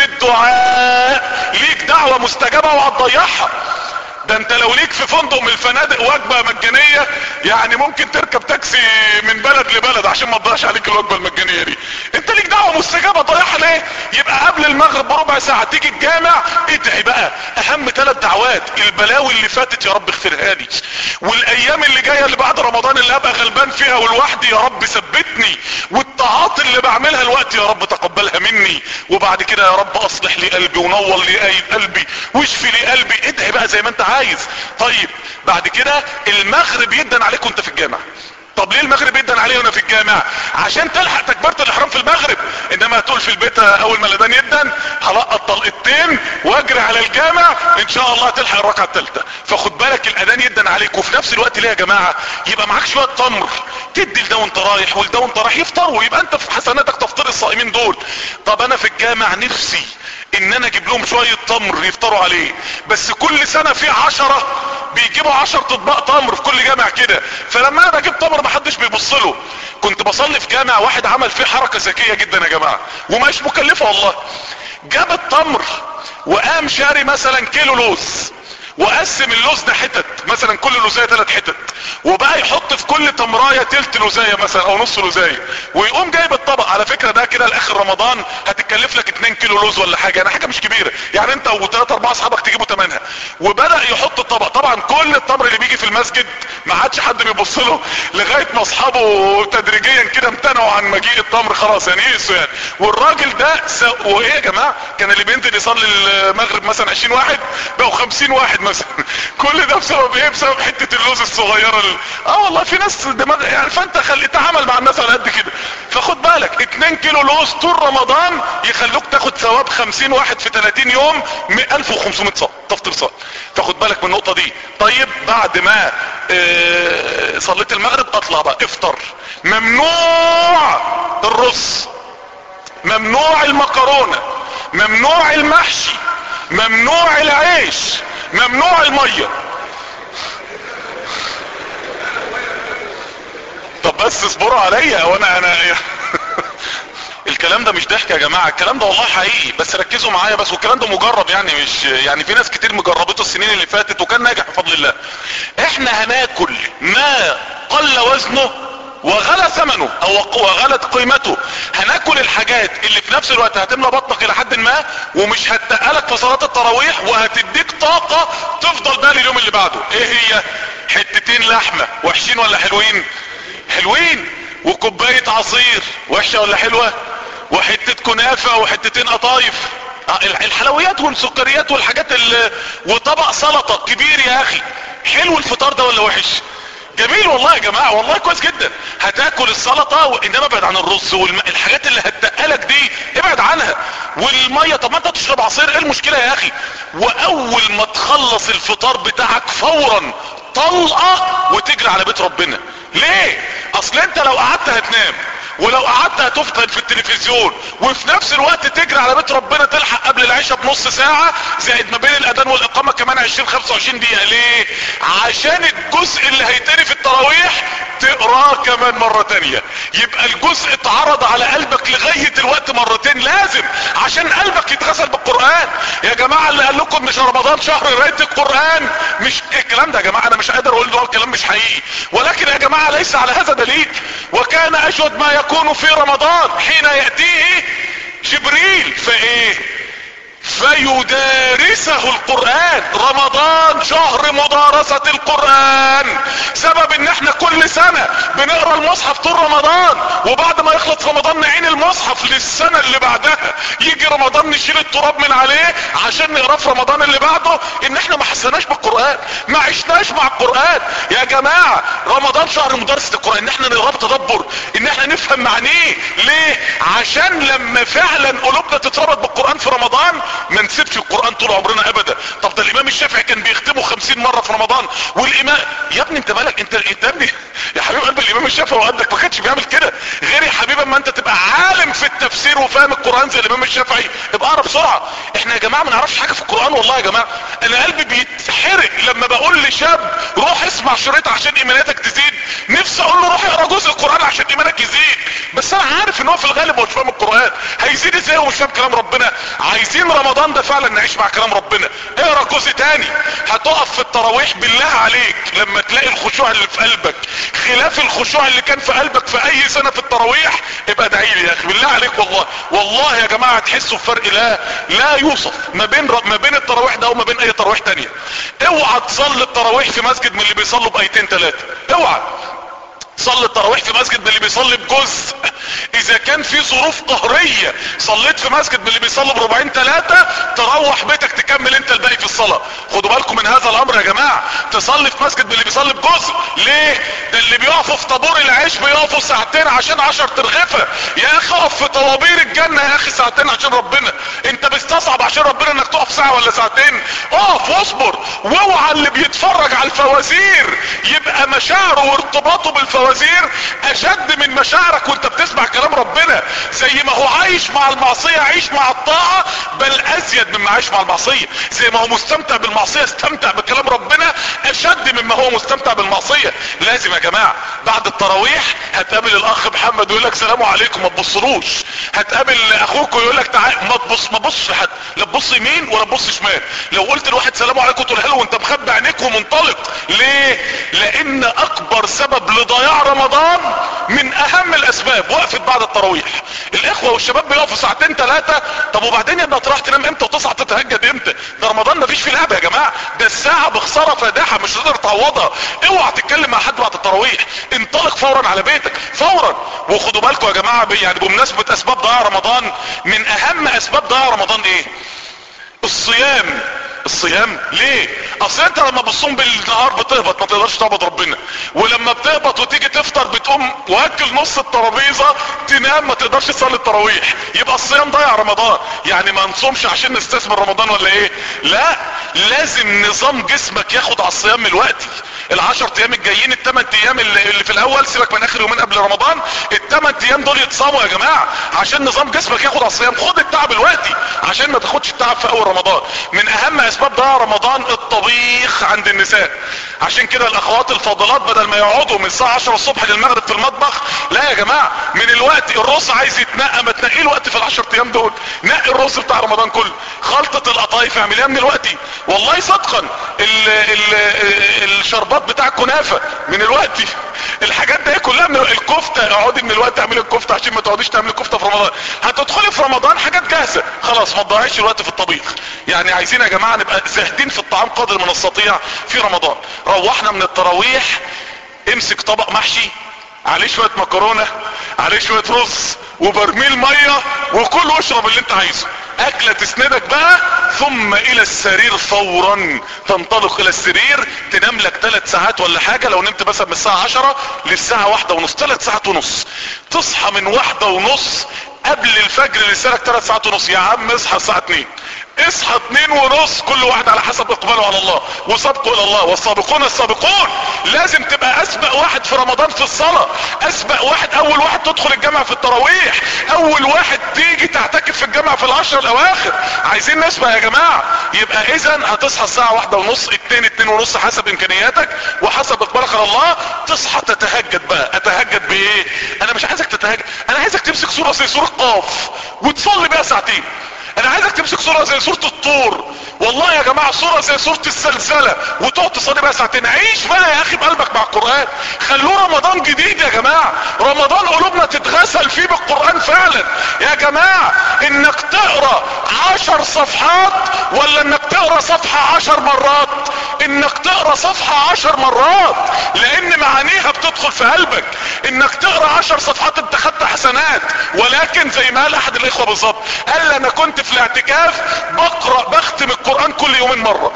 الدعاء ليك دعوة مستجابة وهتضيعها ده انت لو ليك في فندق من الفنادق وجبة مجانية يعني ممكن تركب تاكسي من بلد لبلد عشان ما تضيعش عليك الوجبة المجانية دي انت ليك دعوة مستجابة ضيعها ليه يبقى قبل المغرب بربع ساعة تيجي الجامع ادعي بقى اهم ثلاث دعوات البلاوي اللي فاتت يا رب اغفرها لي والايام اللي جاية اللي بعد رمضان اللي هبقى غلبان فيها ولوحدي يا رب ثبتني والطاعات اللي بعملها الوقت يا رب تقبلها مني وبعد كده يا رب اصلح لي قلبي ونور لي قلبي واشفي لي قلبي ادعي بقى زي ما انت عايز طيب بعد كده المغرب يدن عليك وانت في الجامع طب ليه المغرب يدن عليه وانا في الجامع عشان تلحق تكبيرة الاحرام في المغرب انما هتقول في البيت اول ما الاذان يدن هلقط طلقتين واجري على الجامع ان شاء الله تلحق الركعه الثالثه فخد بالك الاذان يدن عليك وفي نفس الوقت ليه يا جماعه يبقى معاك شويه تمر تدي لده وانت رايح ولده وانت رايح يفطروا يبقى انت في حسناتك تفطر الصائمين دول طب انا في الجامع نفسي ان انا اجيب لهم شوية تمر يفطروا عليه بس كل سنة في عشرة بيجيبوا عشر اطباق تمر في كل جامع كده فلما انا بجيب تمر محدش بيبص له كنت بصلي في جامع واحد عمل فيه حركة ذكية جدا يا جماعة ومش مكلفة والله جاب التمر وقام شاري مثلا كيلو لوز وقسم اللوز ده حتت مثلا كل لوزايه ثلاث حتت وبقى يحط في كل تمرايه تلت لوزايه مثلا او نص لوزايه ويقوم جايب الطبق على فكره ده كده لاخر رمضان هتتكلف لك 2 كيلو لوز ولا حاجه يعني حاجه مش كبيره يعني انت وثلاث اربعه اصحابك تجيبوا ثمنها وبدا يحط الطبق طبعا كل التمر اللي بيجي في المسجد ما عادش حد بيبص له لغايه ما اصحابه تدريجيا كده امتنعوا عن مجيء التمر خلاص يعني يقسوا يعني والراجل ده س... وايه يا جماعه كان اللي بينزل يصلي المغرب مثلا 20 واحد بقوا 50 واحد مثلا كل ده بسبب ايه بسبب حتة اللوز الصغيرة اللي... اه والله في ناس دماغ يعني فانت خلي تعامل مع الناس على قد كده فخد بالك 2 كيلو لوز طول رمضان يخلوك تاخد ثواب 50 واحد في 30 يوم 1500 صاع تفطر صاع فخد بالك من النقطة دي طيب بعد ما اه صليت المغرب اطلع بقى افطر ممنوع الرز ممنوع المكرونة ممنوع المحشي ممنوع العيش ممنوع المية طب بس اصبروا عليا وانا انا الكلام ده مش ضحك يا جماعة الكلام ده والله حقيقي بس ركزوا معايا بس والكلام ده مجرب يعني مش يعني في ناس كتير مجربته السنين اللي فاتت وكان ناجح بفضل الله احنا هناكل ما قل وزنه وغلى ثمنه او وغلت قيمته هناكل الحاجات اللي في نفس الوقت هتملى بطنك الى حد ما ومش هتقلك في صلاة التراويح وهتديك طاقة تفضل بالي اليوم اللي بعده ايه هي حتتين لحمة وحشين ولا حلوين حلوين وكوباية عصير وحشة ولا حلوة وحتة كنافة وحتتين قطايف الحلويات والسكريات والحاجات اللي وطبق سلطة كبير يا اخي حلو الفطار ده ولا وحش جميل والله يا جماعة والله كويس جدا هتاكل السلطة وانما ابعد عن الرز والحاجات اللي هتقلك دي ابعد عنها والمية طب ما انت تشرب عصير ايه المشكلة يا اخي واول ما تخلص الفطار بتاعك فورا طلقة وتجري على بيت ربنا ليه اصل انت لو قعدت هتنام ولو قعدت هتفطر في التلفزيون وفي نفس الوقت تجري على بيت ربنا تلحق قبل العشاء بنص ساعة زائد ما بين الاذان والاقامة كمان 20 25 دقيقة ليه عشان الجزء اللي هيتاني في التراويح تقراه كمان مرة تانية يبقى الجزء اتعرض على قلبك لغاية الوقت مرتين لازم عشان قلبك يتغسل بالقرآن يا جماعة اللي قال لكم مش رمضان شهر قراية القرآن مش الكلام ده يا جماعة انا مش قادر اقول ده الكلام مش حقيقي ولكن يا جماعة ليس على هذا دليل وكان اشهد ما يكون في رمضان حين يأتيه جبريل فايه فيدارسه القرآن رمضان شهر مدارسة القرآن سبب ان احنا كل سنة بنقرأ المصحف طول رمضان وبعد ما يخلص رمضان نعين المصحف للسنة اللي بعدها يجي رمضان نشيل التراب من عليه عشان نقرأ في رمضان اللي بعده ان احنا ما حسناش بالقرآن ما عشناش مع القرآن يا جماعة رمضان شهر مدارسة القرآن ان احنا نقرأ بتدبر ان احنا نفهم معنيه ليه عشان لما فعلا قلوبنا تتربط بالقرآن في رمضان ما نسيبش القرآن طول عمرنا ابدا طب ده الامام الشافعي كان بيختمه خمسين مرة في رمضان والامام يا ابني انت مالك انت انت يا ابني يا حبيب قلب الامام الشافعي وقدك ما كانش بيعمل كده غير يا حبيبي اما انت تبقى عالم في التفسير وفاهم القرآن زي الامام الشافعي ابقى اقرا بسرعة احنا يا جماعة ما نعرفش حاجة في القرآن والله يا جماعة انا قلبي بيتحرق لما بقول لشاب روح اسمع شريط عشان ايماناتك تزيد نفسي اقول له روح اقرا جزء القرآن عشان ايمانك يزيد بس انا عارف ان هو في الغالب هو مش فاهم القرآن هيزيد ازاي ومش فاهم كلام ربنا عايزين رمضان ده فعلا نعيش مع كلام ربنا اقرا جزء تاني هتقف في التراويح بالله عليك لما تلاقي الخشوع اللي في قلبك خلاف الخشوع اللي كان في قلبك في اي سنة في التراويح ابقى ادعي لي يا اخي بالله عليك والله والله يا جماعة تحسوا بفرق لا لا يوصف ما بين ما بين التراويح ده وما بين اي تراويح تانية اوعى تصلي التراويح في مسجد من اللي بيصلوا بايتين ثلاثة اوعى صلي التراويح في مسجد من اللي بيصلي بجزء اذا كان في ظروف قهرية صليت في مسجد من اللي بيصلي بربعين ثلاثة تروح بيتك تكمل انت الباقي في الصلاة خدوا بالكم من هذا الامر يا جماعة تصلي في مسجد من اللي بيصلي بجزء ليه ده اللي بيقفوا في طابور العيش بيقفوا ساعتين عشان عشر ترغفة يا اخي اقف في طوابير الجنة يا اخي ساعتين عشان ربنا انت بتستصعب عشان ربنا انك تقف ساعة ولا ساعتين اقف واصبر واوعى اللي بيتفرج على الفوازير يبقى مشاعره وارتباطه بالفوازير اشد من مشاعرك وانت بتسمع كلام ربنا زي ما هو عايش مع المعصية عيش مع الطاعة بل ازيد مما عايش مع المعصية زي ما هو مستمتع بالمعصية استمتع بكلام ربنا اشد مما هو مستمتع بالمعصية لازم يا جماعة بعد التراويح هتقابل الاخ محمد ويقول لك سلام عليكم ما تبصلوش هتقابل اخوك ويقول لك تعال ما تبص ما تبصش لحد لا تبص يمين ولا تبص شمال لو قلت لواحد سلام عليكم تقولها له وانت مخبي عينيك ومنطلق ليه لان اكبر سبب لضياع رمضان من اهم الاسباب وقفت بعد التراويح الاخوة والشباب بيقفوا ساعتين ثلاثة طب وبعدين يا ابني هتروح تنام امتى وتصحى تتهجد امتى ده رمضان مفيش فيه لعبة يا جماعة ده الساعة بخسارة فادحة مش هتقدر تعوضها اوعى تتكلم مع حد بعد التراويح انطلق فورا على بيتك فورا وخدوا بالكم يا جماعة يعني بمناسبة اسباب ضياع رمضان من اهم اسباب ضياع رمضان ايه الصيام الصيام ليه اصل انت لما بتصوم بالنهار بتهبط ما تقدرش تعبد ربنا ولما بتهبط وتيجي تفطر بتقوم واكل نص الترابيزه تنام ما تقدرش تصلي التراويح يبقى الصيام ضيع رمضان يعني ما نصومش عشان نستثمر رمضان ولا ايه لا لازم نظام جسمك ياخد على الصيام من الوقت العشر ايام الجايين الثمان ايام اللي, اللي في الاول سيبك من اخر يومين قبل رمضان الثمان ايام دول يتصاموا يا جماعه عشان نظام جسمك ياخد على الصيام خد التعب الوقتي عشان ما تاخدش التعب في اول رمضان من اهم اسباب ضياع رمضان الطبيخ عند النساء عشان كده الاخوات الفاضلات بدل ما يقعدوا من الساعه 10 الصبح للمغرب في المطبخ لا يا جماعه من الوقت الرز عايز يتنقل تنقى ما تنقي الوقت في العشر ايام دول نقي الرز بتاع رمضان كله خلطة القطايف اعمليها من الوقت والله صدقا ال ال الشربات بتاع الكنافة من الوقت الحاجات دي كلها من الكفتة اقعدي من الوقت اعملي الكفتة عشان ما تقعديش تعملي الكفتة في رمضان هتدخلي في رمضان حاجات جاهزة خلاص ما تضيعيش الوقت في الطبيخ يعني عايزين يا جماعة نبقى زاهدين في الطعام قدر ما نستطيع في رمضان روحنا من التراويح امسك طبق محشي عليه شوية مكرونة عليه شوية رز وبرميل مية وكل واشرب اللي انت عايزه اكلة تسندك بقى ثم الى السرير فورا تنطلق الى السرير تنام لك ثلاث ساعات ولا حاجة لو نمت مثلا من الساعة عشرة للساعة واحدة ونص ثلاث ساعات ونص تصحى من واحدة ونص قبل الفجر لسالك ثلاث ساعات ونص يا عم اصحى الساعة اتنين اصحى اتنين ونص كل واحد على حسب اقباله على الله وسبقوا الى الله والسابقون السابقون لازم تبقى اسبق واحد في رمضان في الصلاة اسبق واحد اول واحد تدخل الجامع في التراويح اول واحد تيجي تعتكف في الجامع في العشر الاواخر عايزين نسبق يا جماعة يبقى اذا هتصحى الساعة واحدة ونص اتنين اتنين ونص حسب امكانياتك وحسب اقبالك على الله تصحى تتهجد بقى اتهجد بايه انا مش عايزك تتهجد انا عايزك تمسك صورة زي صورة قاف وتصلي بيها ساعتين انا عايزك تمسك صورة زي صورة الطور والله يا جماعة صورة زي صورة الزلزلة وتقعد تصلي بقى ساعتين عيش بقى يا اخي بقلبك مع القرآن خلوه رمضان جديد يا جماعة رمضان قلوبنا تتغسل فيه بالقرآن فعلا يا جماعة انك تقرأ عشر صفحات ولا انك تقرأ صفحة عشر مرات انك تقرأ صفحة عشر مرات لان معانيها بتدخل في قلبك انك تقرأ عشر صفحات انت خدت حسنات ولكن زي ما قال احد الاخوة بالظبط قال انا كنت في الاعتكاف بقرأ بختم القرآن كل يومين مرة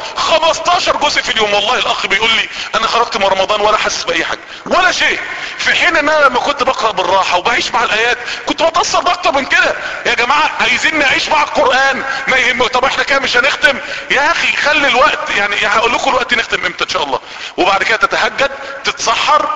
15 جزء في اليوم والله الاخ بيقول لي انا خرجت من رمضان ولا حاسس باي حاجة ولا شيء في حين ان انا لما كنت بقرأ بالراحة وبعيش مع الايات كنت بتأثر باكتر من كده يا جماعة عايزين نعيش مع القرآن ما يهم طب احنا كده مش هنختم يا اخي خلي الوقت يعني هقول لكم الوقت نختم امتى ان شاء الله وبعد كده تتهجد تتسحر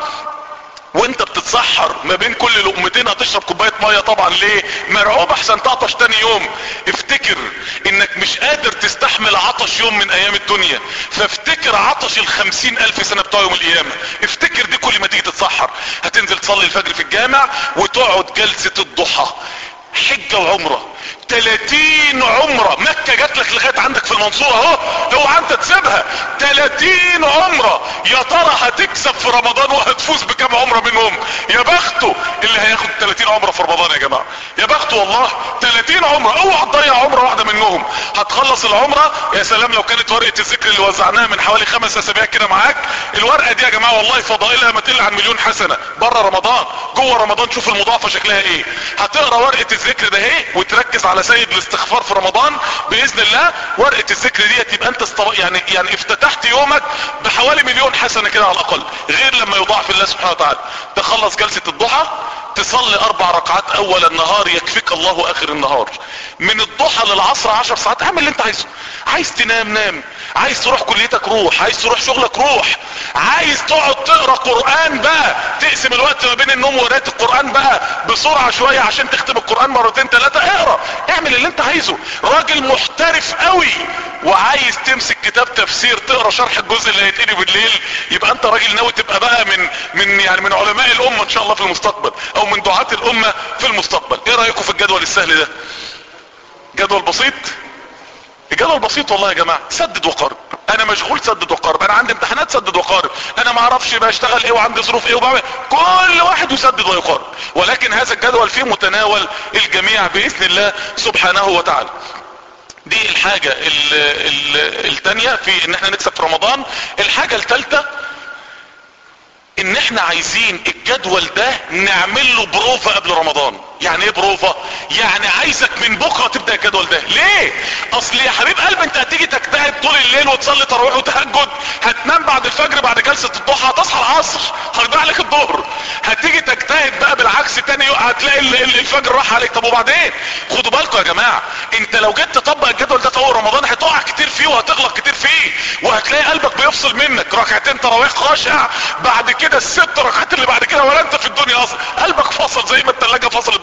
وانت بتتسحر ما بين كل لقمتين هتشرب كوباية مية طبعا ليه مرعوب احسن تعطش تاني يوم افتكر انك مش قادر تستحمل عطش يوم من ايام الدنيا فافتكر عطش الخمسين الف سنة بتوع يوم القيامة افتكر دي كل ما تيجي تتسحر هتنزل تصلي الفجر في الجامع وتقعد جلسة الضحى حجة وعمرة 30 عمرة مكة جات لك لغاية عندك في المنصورة اهو اوعى انت تسيبها 30 عمرة يا ترى هتكسب في رمضان وهتفوز بكام عمرة منهم يا بخته اللي هياخد 30 عمرة في رمضان يا جماعة يا بخته والله 30 عمرة اوعى تضيع عمرة واحدة منهم هتخلص العمرة يا سلام لو كانت ورقة الذكر اللي وزعناها من حوالي خمس اسابيع كده معاك الورقة دي يا جماعة والله فضائلها ما تقل عن مليون حسنة بره رمضان جوه رمضان شوف المضاعفة شكلها ايه هتقرا ورقة الذكر ده ايه وتركز على سيد الاستغفار في رمضان باذن الله ورقة الذكر دي تبقى انت استو... يعني يعني افتتحت يومك بحوالي مليون حسنة كده على الاقل غير لما يضاعف الله سبحانه وتعالى تخلص جلسة الضحى تصلي اربع ركعات اول النهار يكفيك الله اخر النهار من الضحى للعصر عشر ساعات اعمل اللي انت عايزه عايز تنام نام عايز تروح كليتك روح عايز تروح شغلك روح عايز تقعد تقرا قران بقى تقسم الوقت ما بين النوم وقرايه القران بقى بسرعه شويه عشان تختم القران مرتين ثلاثه اقرا اعمل اللي انت عايزه راجل محترف قوي وعايز تمسك كتاب تفسير تقرا شرح الجزء اللي هيتقري بالليل يبقى انت راجل ناوي تبقى بقى من من يعني من علماء الامه ان شاء الله في المستقبل او من دعاة الامه في المستقبل ايه رايكم في الجدول السهل ده جدول بسيط الجدول بسيط والله يا جماعة سدد وقارب انا مشغول سدد وقارب انا عندي امتحانات سدد وقارب انا ما اعرفش بشتغل ايه وعندي ظروف ايه وبعمل كل واحد يسدد ويقارب ولكن هذا الجدول فيه متناول الجميع باذن الله سبحانه وتعالى دي الحاجة ال ال التانية في ان احنا نكسب في رمضان الحاجة التالتة ان احنا عايزين الجدول ده نعمل له بروفة قبل رمضان يعني ايه بروفة يعني عايزك من بكرة تبدأ الجدول ده ليه اصل يا حبيب قلب انت هتيجي تجتهد طول الليل وتصلي تراويح وتهجد هتنام بعد الفجر بعد جلسة الضحى هتصحى العصر هيضيع عليك الظهر هتيجي تجتهد بقى بالعكس تاني يوم هتلاقي الفجر راح عليك طب وبعدين خدوا بالكم يا جماعة انت لو جيت تطبق الجدول ده في اول رمضان هتقع كتير فيه وهتغلط كتير فيه وهتلاقي قلبك بيفصل منك ركعتين تراويح خاشع بعد كده الست ركعات اللي بعد كده ولا انت في الدنيا اصلا قلبك فصل زي ما التلاجة فصلت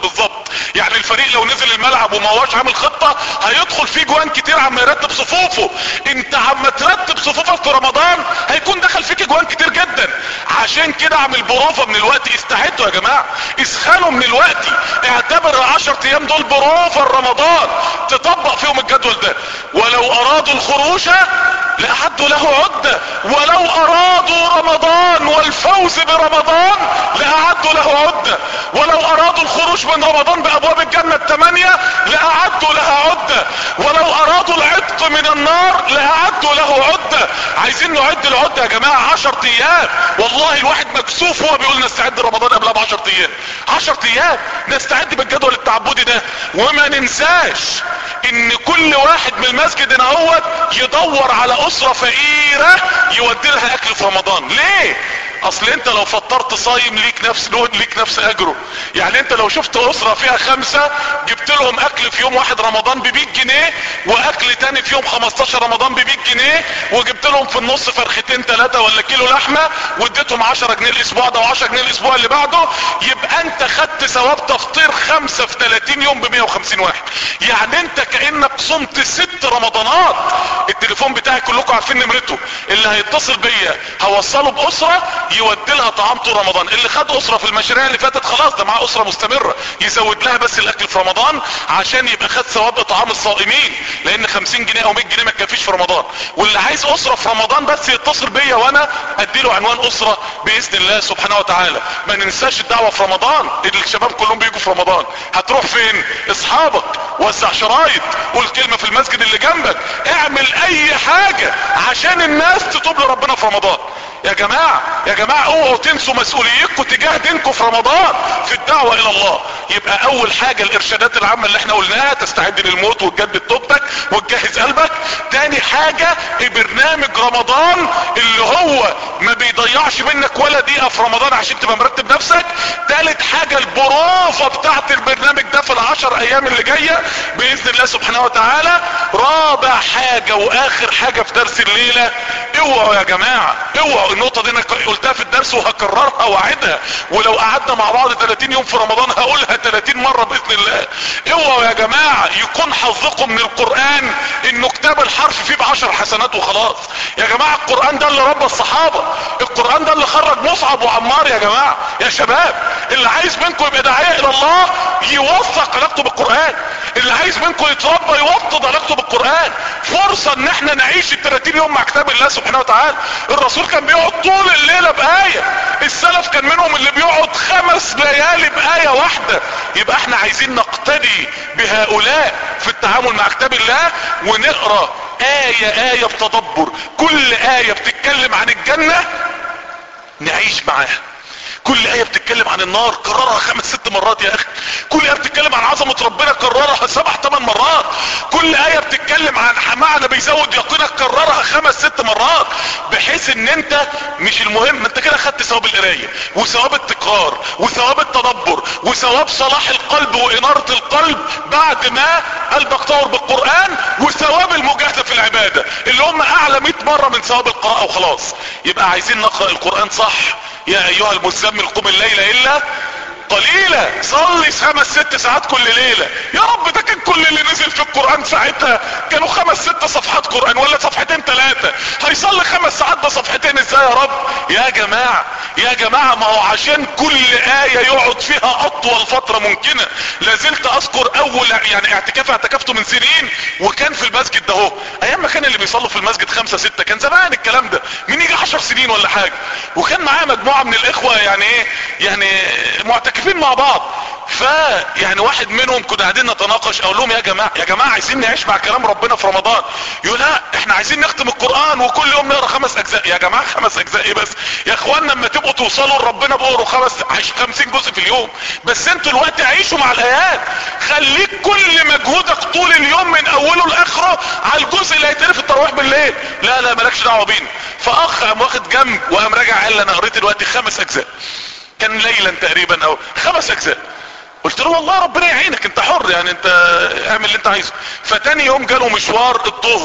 بالظبط يعني الفريق لو نزل الملعب وما هوش عامل خطة هيدخل فيه جوان كتير عم يرتب صفوفه انت عم ترتب صفوفك في رمضان هيكون دخل فيك جوان كتير جدا عشان كده اعمل بروفة من الوقت استعدوا يا جماعة اسخنوا من الوقت اعتبر العشر ايام دول بروفة رمضان تطبق فيهم الجدول ده ولو ارادوا الخروج لاعدوا له عدة ولو ارادوا رمضان والفوز برمضان لاعدوا له عدة ولو ارادوا الخروج من رمضان بابواب الجنة الثمانية لاعدوا لها عدة ولو ارادوا العتق من النار لاعدوا له عدة عايزين نعد العدة يا جماعة عشر ايام والله الواحد مكسوف هو بيقول نستعد رمضان قبلها بعشر ايام عشر ايام نستعد بالجدول التعبدي ده وما ننساش ان كل واحد من المسجد هنا هو يدور على اسرة فقيرة يودي لها اكل في رمضان ليه اصل انت لو فطرت صايم ليك نفس لون ليك نفس اجره يعني انت لو شفت اسرة فيها خمسة جبت لهم اكل في يوم واحد رمضان ب 100 جنيه واكل تاني في يوم 15 رمضان ب 100 جنيه وجبت لهم في النص فرختين ثلاثة ولا كيلو لحمة واديتهم 10 جنيه الاسبوع ده و10 جنيه الاسبوع اللي بعده يبقى انت خدت ثواب تفطير خمسة في 30 يوم ب 150 واحد يعني انت كأنك صمت ست رمضانات التليفون بتاعي كلكم عارفين نمرته اللي هيتصل بيا هوصله باسرة يودي لها طعام طول رمضان اللي خد اسرة في المشاريع اللي فاتت خلاص ده معاه اسرة مستمرة يزود لها بس الاكل في رمضان عشان يبقى خد ثواب اطعام الصائمين لان 50 جنيه او 100 جنيه ما تكفيش في رمضان واللي عايز اسرة في رمضان بس يتصل بيا وانا اديله عنوان اسرة باذن الله سبحانه وتعالى ما ننساش الدعوة في رمضان الشباب كلهم بيجوا في رمضان هتروح فين اصحابك وسع شرايط قول كلمة في المسجد اللي جنبك اعمل اي حاجة عشان الناس تتوب لربنا في رمضان يا جماعة يا جماعة اوعوا تنسوا مسؤوليتكم تجاه دينكم في رمضان في الدعوة الى الله يبقى اول حاجة الارشادات العامة اللي احنا قلناها تستعد للموت وتجدد توبتك وتجهز قلبك تاني حاجة برنامج رمضان اللي هو ما بيضيعش منك ولا دقيقة في رمضان عشان تبقى مرتب نفسك تالت حاجة البروفة بتاعت البرنامج ده في العشر ايام اللي جاية باذن الله سبحانه وتعالى رابع حاجة واخر حاجة في درس الليلة اوعوا يا جماعة اوعوا النقطة دي انا قلتها في الدرس وهكررها واعدها ولو قعدنا مع بعض 30 يوم في رمضان هقولها 30 مرة باذن الله اوعوا يا جماعة يكون حظكم من القرآن انه كتاب الحرف فيه بعشر حسنات وخلاص يا جماعة القرآن ده اللي ربى الصحابة القرآن ده اللي خرج مصعب وعمار يا جماعة يا شباب اللي عايز منكم يبقى داعية الى الله يوثق علاقته بالقرآن اللي عايز منكم يتربى يوطد علاقته بالقرآن فرصة ان احنا نعيش ال 30 يوم مع كتاب الله سبحانه وتعالى الرسول كان بيقعد طول الليلة بآية السلف كان منهم اللي بيقعد خمس ليالي بآية واحدة يبقى احنا عايزين نقتدي بهؤلاء في التعامل مع كتاب الله ونقرأ آية آية بتدبر كل آية بتتكلم عن الجنة نعيش معاها كل آية بتتكلم عن النار كررها خمس ست مرات يا اخي كل آية بتتكلم عن عظمة ربنا كررها سبع ثمان مرات كل آية بتتكلم عن معنى بيزود يقينك كررها خمس ست مرات بحيث ان انت مش المهم انت كده خدت ثواب القراية وثواب التكرار وثواب التدبر وثواب صلاح القلب وانارة القلب بعد ما قلبك طور بالقرآن وثواب المجاهدة في العبادة اللي هم اعلى 100 مرة من ثواب القراءة وخلاص يبقى عايزين نقرأ القرآن صح يا ايها المزمل قم الليل الا قليلة صلي خمس ست ساعات كل ليلة يا رب ده كان كل اللي نزل في القرآن ساعتها كانوا خمس ست صفحات قرآن ولا صفحتين ثلاثة هيصلي خمس ساعات ده صفحتين ازاي يا رب يا جماعة يا جماعة ما هو عشان كل آية يقعد فيها اطول فترة ممكنة لازلت اذكر اول يعني اعتكاف اعتكفته من سنين وكان في المسجد ده اهو ايام ما كان اللي بيصلوا في المسجد خمسة ستة كان زمان الكلام ده من يجي عشر سنين ولا حاجة وكان معايا مجموعة من الاخوة يعني ايه يعني معتكفين مع بعض ف يعني واحد منهم كنا قاعدين نتناقش اقول لهم يا جماعه يا جماعه عايزين نعيش مع كلام ربنا في رمضان يقول لا احنا عايزين نختم القران وكل يوم نقرا خمس اجزاء يا جماعه خمس اجزاء ايه بس يا اخوانا لما تبقوا توصلوا لربنا بقروا خمس 50 جزء في اليوم بس انتوا الوقت عيشوا مع الايات خليك كل مجهودك طول اليوم من اوله لاخره على الجزء اللي هيتقري في التراويح بالليل لا لا مالكش دعوه بينا فاخ قام واخد جنب وقام راجع قال لي انا قريت دلوقتي خمس اجزاء كان ليلا تقريبا او خمس اجزاء قلت له والله ربنا يعينك انت حر يعني انت اعمل اللي انت عايزه فتاني يوم جاله مشوار الظهر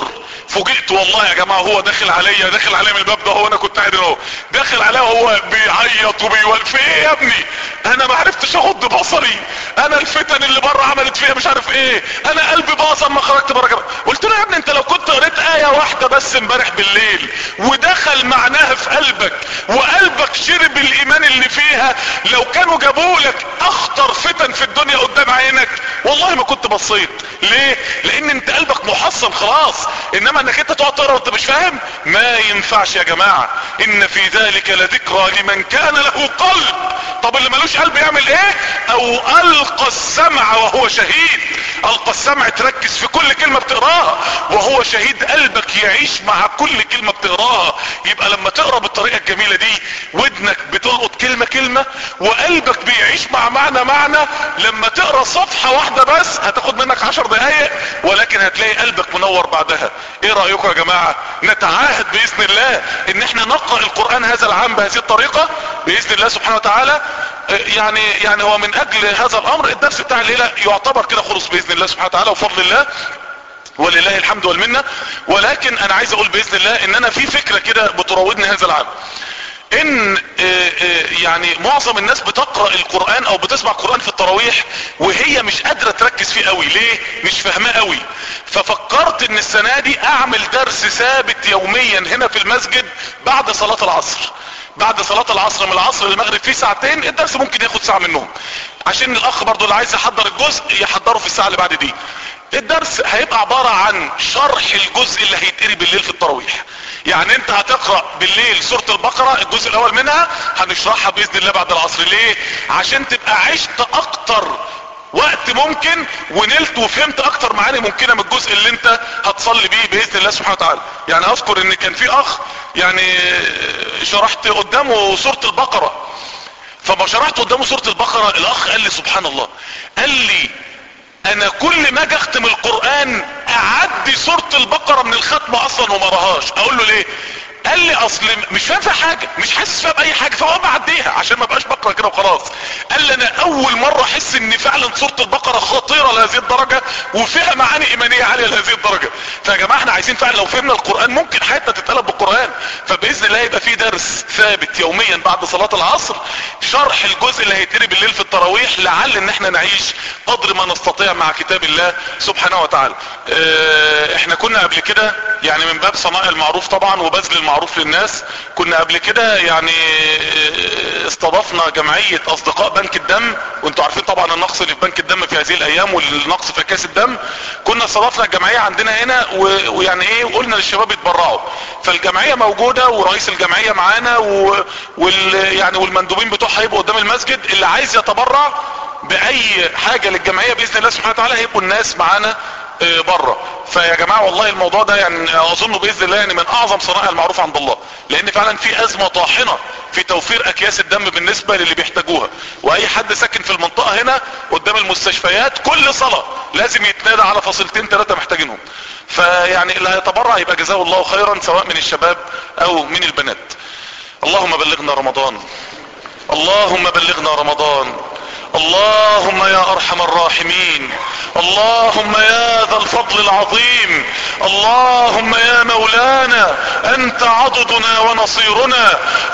فوجئت والله يا جماعة هو داخل عليا داخل عليا من الباب ده هو انا كنت قاعد اهو داخل عليا وهو بيعيط وبيقول في ايه يا ابني انا ما عرفتش اغض بصري انا الفتن اللي بره عملت فيها مش عارف ايه انا قلبي باظ اما خرجت بره قلت له يا ابني انت لو كنت قريت ايه واحده بس امبارح بالليل ودخل معناها في قلبك وقلبك شرب الايمان اللي فيها لو كانوا جابوا لك اخطر فتن في الدنيا قدام عينك والله ما كنت بصيت ليه لان انت قلبك محصن خلاص انما انك انت تقعد تقرا وانت مش فاهم ما ينفعش يا جماعه ان في ذلك لذكرى لمن كان له قلب طب اللي ملوش قلب يعمل ايه او القى السمع وهو شهيد القى السمع تركز في كل كلمة بتقراها وهو شهيد قلبك يعيش مع كل كلمة بتقراها يبقى لما تقرا بالطريقة الجميلة دي ودنك بتلقط كلمة كلمة وقلبك بيعيش مع معنى معنى لما تقرا صفحة واحدة بس هتاخد منك عشر دقايق ولكن هتلاقي قلبك منور بعدها ايه رأيكم يا جماعة نتعاهد باذن الله ان احنا نقرأ القرآن هذا العام بهذه الطريقة باذن الله سبحانه وتعالى يعني يعني هو من اجل هذا الامر الدرس بتاع الليلة يعتبر كده خلص باذن الله سبحانه وتعالى وفضل الله ولله الحمد والمنة ولكن انا عايز اقول باذن الله ان انا في فكرة كده بتراودني هذا العام ان يعني معظم الناس بتقرأ القرآن او بتسمع القرآن في التراويح وهي مش قادرة تركز فيه قوي ليه مش فاهماه قوي ففكرت ان السنة دي اعمل درس ثابت يوميا هنا في المسجد بعد صلاة العصر بعد صلاة العصر من العصر للمغرب في ساعتين الدرس ممكن ياخد ساعة منهم عشان الاخ برضو اللي عايز يحضر الجزء يحضره في الساعة اللي بعد دي الدرس هيبقى عبارة عن شرح الجزء اللي هيتقري بالليل في التراويح يعني انت هتقرأ بالليل سورة البقرة الجزء الاول منها هنشرحها باذن الله بعد العصر ليه عشان تبقى عشت اكتر وقت ممكن ونلت وفهمت اكتر معاني ممكنة من الجزء اللي انت هتصلي بيه باذن الله سبحانه وتعالى يعني اذكر ان كان في اخ يعني شرحت قدامه سورة البقرة فما شرحت قدامه سورة البقرة الاخ قال لي سبحان الله قال لي انا كل ما اجي اختم القرآن اعدي سورة البقرة من الختمة اصلا وما راهاش اقول له ليه قال لي اصل مش فاهم فيها حاجة مش حاسس فيها باي حاجة فهو بعديها عشان ما بقاش بقرا كده وخلاص قال لي انا اول مرة احس ان فعلا سورة البقرة خطيرة لهذه الدرجة وفيها معاني ايمانية عالية لهذه الدرجة فيا جماعة احنا عايزين فعلا لو فهمنا القرآن ممكن حياتنا تتقلب بالقرآن فباذن الله يبقى في درس ثابت يوميا بعد صلاة العصر شرح الجزء اللي هيتقري بالليل في التراويح لعل ان احنا نعيش قدر ما نستطيع مع كتاب الله سبحانه وتعالى اه احنا كنا قبل كده يعني من باب صنائع المعروف طبعا وبذل المعروف للناس كنا قبل كده يعني استضفنا جمعية اصدقاء بنك الدم وانتوا عارفين طبعا النقص اللي في بنك الدم في هذه الايام والنقص في كاس الدم كنا استضفنا الجمعية عندنا هنا ويعني ايه وقلنا للشباب يتبرعوا فالجمعية موجودة ورئيس الجمعية معانا وال يعني والمندوبين بتوعها هيبقوا قدام المسجد اللي عايز يتبرع باي حاجة للجمعية باذن الله سبحانه وتعالى هيبقوا الناس معانا بره فيا جماعة والله الموضوع ده يعني اظن باذن الله يعني من اعظم صنائع المعروف عند الله لان فعلا في ازمة طاحنة في توفير اكياس الدم بالنسبة للي بيحتاجوها واي حد ساكن في المنطقة هنا قدام المستشفيات كل صلاة لازم يتنادى على فصيلتين ثلاثة محتاجينهم فيعني اللي هيتبرع يبقى جزاه الله خيرا سواء من الشباب او من البنات اللهم بلغنا رمضان اللهم بلغنا رمضان اللهم يا ارحم الراحمين اللهم يا ذا الفضل العظيم اللهم يا مولانا انت عضدنا ونصيرنا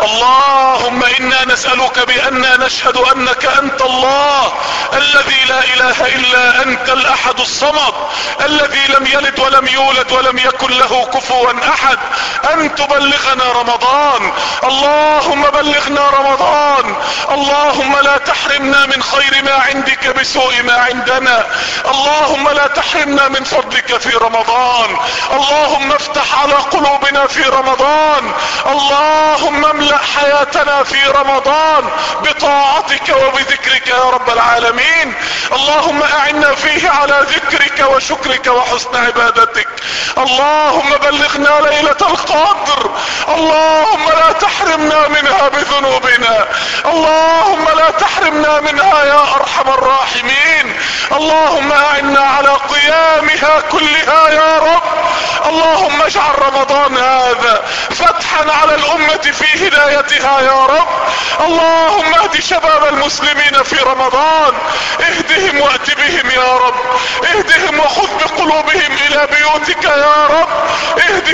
اللهم انا نسألك باننا نشهد انك انت الله الذي لا اله الا انت الاحد الصمد الذي لم يلد ولم يولد ولم يكن له كفوا احد ان تبلغنا رمضان اللهم بلغنا رمضان اللهم لا تحرمنا من خير ما عندك بسوء ما عندنا اللهم لا تحرمنا من فضلك في رمضان اللهم افتح على قلوبنا في رمضان اللهم املأ حياتنا في رمضان بطاعتك وبذكرك يا رب العالمين اللهم اعنا فيه على ذكرك وشكرك وحسن عبادتك اللهم بلغنا ليلة القدر اللهم لا تحرمنا منها بذنوبنا اللهم لا تحرمنا منها يا ارحم الراحمين اللهم اعنا على قيامها كلها يا رب اللهم اجعل رمضان هذا فتحا على الامة في هدايتها يا رب اللهم اهد شباب المسلمين في رمضان اهدهم وات بهم يا رب اهدهم وخذ بقلوبهم الى بيوتك يا رب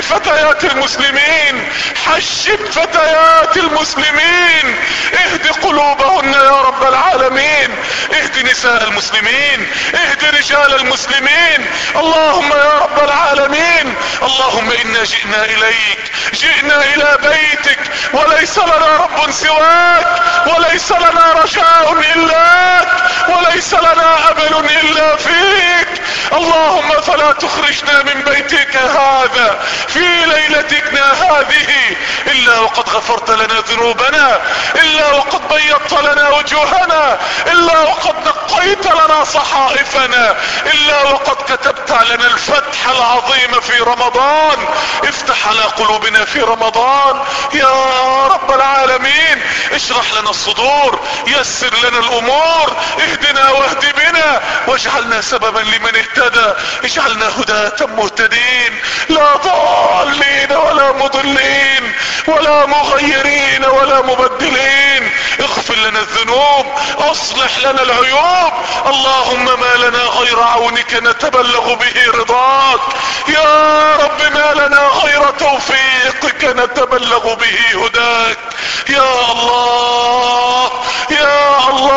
فتيات المسلمين حشد فتيات المسلمين اهد قلوبهن يا رب العالمين اهد نساء المسلمين اهد رجال المسلمين اللهم يا رب العالمين اللهم انا جئنا اليك جئنا الى بيتك وليس لنا رب سواك وليس لنا رجاء الاك وليس لنا امل الا فيك اللهم فلا تخرجنا من بيتك هذا في ليلتنا هذه الا وقد غفرت لنا ذنوبنا الا وقد بيضت لنا وجوهنا الا وقد نقيت لنا صحائفنا الا وقد كتبت لنا الفتح العظيم في رمضان افتح على قلوبنا في رمضان يا رب العالمين اشرح لنا الصدور يسر لنا الامور اهدنا واهد بنا واجعلنا سببا لمن اهتدى اجعلنا هداة مهتدين لا ضالين ولا مضلين ولا مغيرين ولا مبدلين اغفر لنا الذنوب اصلح لنا العيوب اللهم ما لنا غير عونك نتبلغ به رضاك يا رب ما لنا غير توفيقك نتبلغ به هداك يا الله يا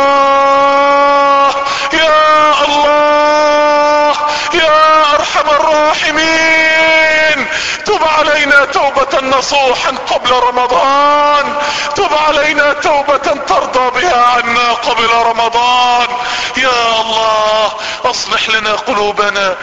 الله يا الله يا ارحم الراحمين تب علينا توبة نصوحا قبل رمضان تب علينا توبة ترضى بها عنا قبل رمضان يا الله اصلح لنا قلوبنا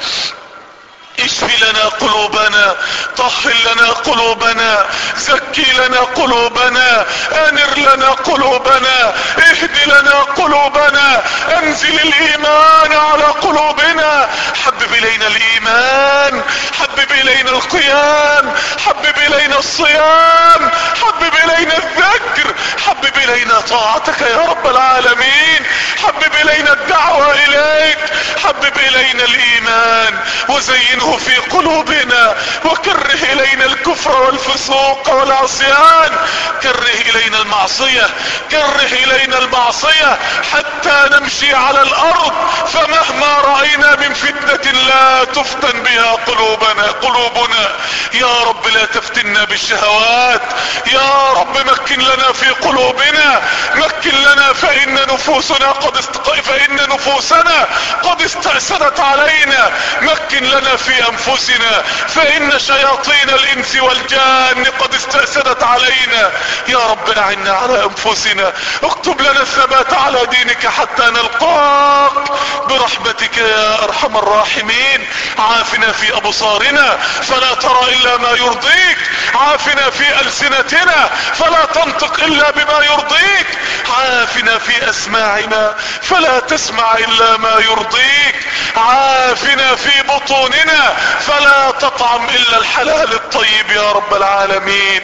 اشف لنا قلوبنا طهر لنا قلوبنا زكي لنا قلوبنا انر لنا قلوبنا اهد لنا قلوبنا انزل الايمان على قلوبنا حبب الينا الايمان حبب الينا القيام حبب الينا الصيام حبب الينا الذكر حبب الينا طاعتك يا رب العالمين حبب الينا الدعوة اليك حبب الينا الايمان وزينه في قلوبنا وكره الينا الكفر والفسوق والعصيان كره الينا المعصية كره الينا المعصية حتى نمشي على الارض فمهما رأينا من فتنة لا تفتن بها قلوبنا قلوبنا يا رب لا تفتنا بالشهوات يا رب مكن لنا في قلوبنا مكن لنا فان نفوسنا قد است... فان نفوسنا قد استأسدت علينا مكن لنا في انفسنا فان شياطين الانس والجان قد استأسدت علينا يا رب اعنا على انفسنا اكتب لنا الثبات على دينك حتى نلقاك برحمتك يا ارحم الراحمين عافنا في ابصارنا فلا ترى الا ما يرضيك عافنا في السنتنا فلا تنطق الا بما يرضيك عافنا في اسماعنا فلا تسمع الا ما يرضيك عافنا في بطوننا فلا تطعم الا الحلال الطيب يا رب العالمين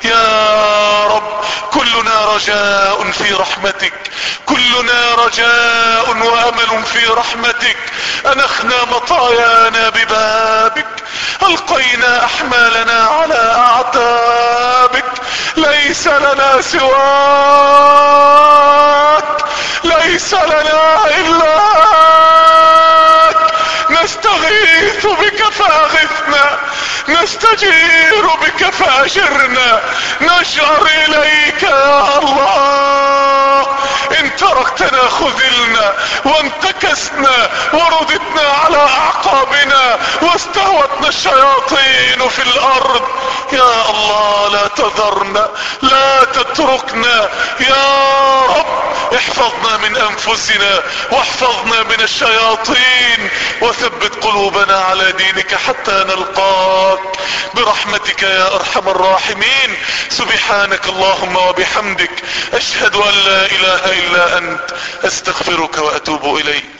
يا رب كلنا رجاء في رحمتك كلنا رجاء وامل في رحمتك انخنا مطايانا ببابك القينا احمالنا على اعتابك ليس لنا سواك ليس لنا الاك نستغيث بك فاغثنا نستجير بك فاجرنا نجأر اليك يا الله ان تركتنا خذلنا وانتكسنا ورددنا على اعقابنا واستهوتنا الشياطين في الارض يا الله لا تذرنا لا تتركنا يا رب احفظنا من انفسنا واحفظنا من الشياطين وثبت قلوبنا على دينك حتى نلقاك برحمتك يا ارحم الراحمين سبحانك اللهم وبحمدك اشهد ان لا اله الا انت استغفرك واتوب اليك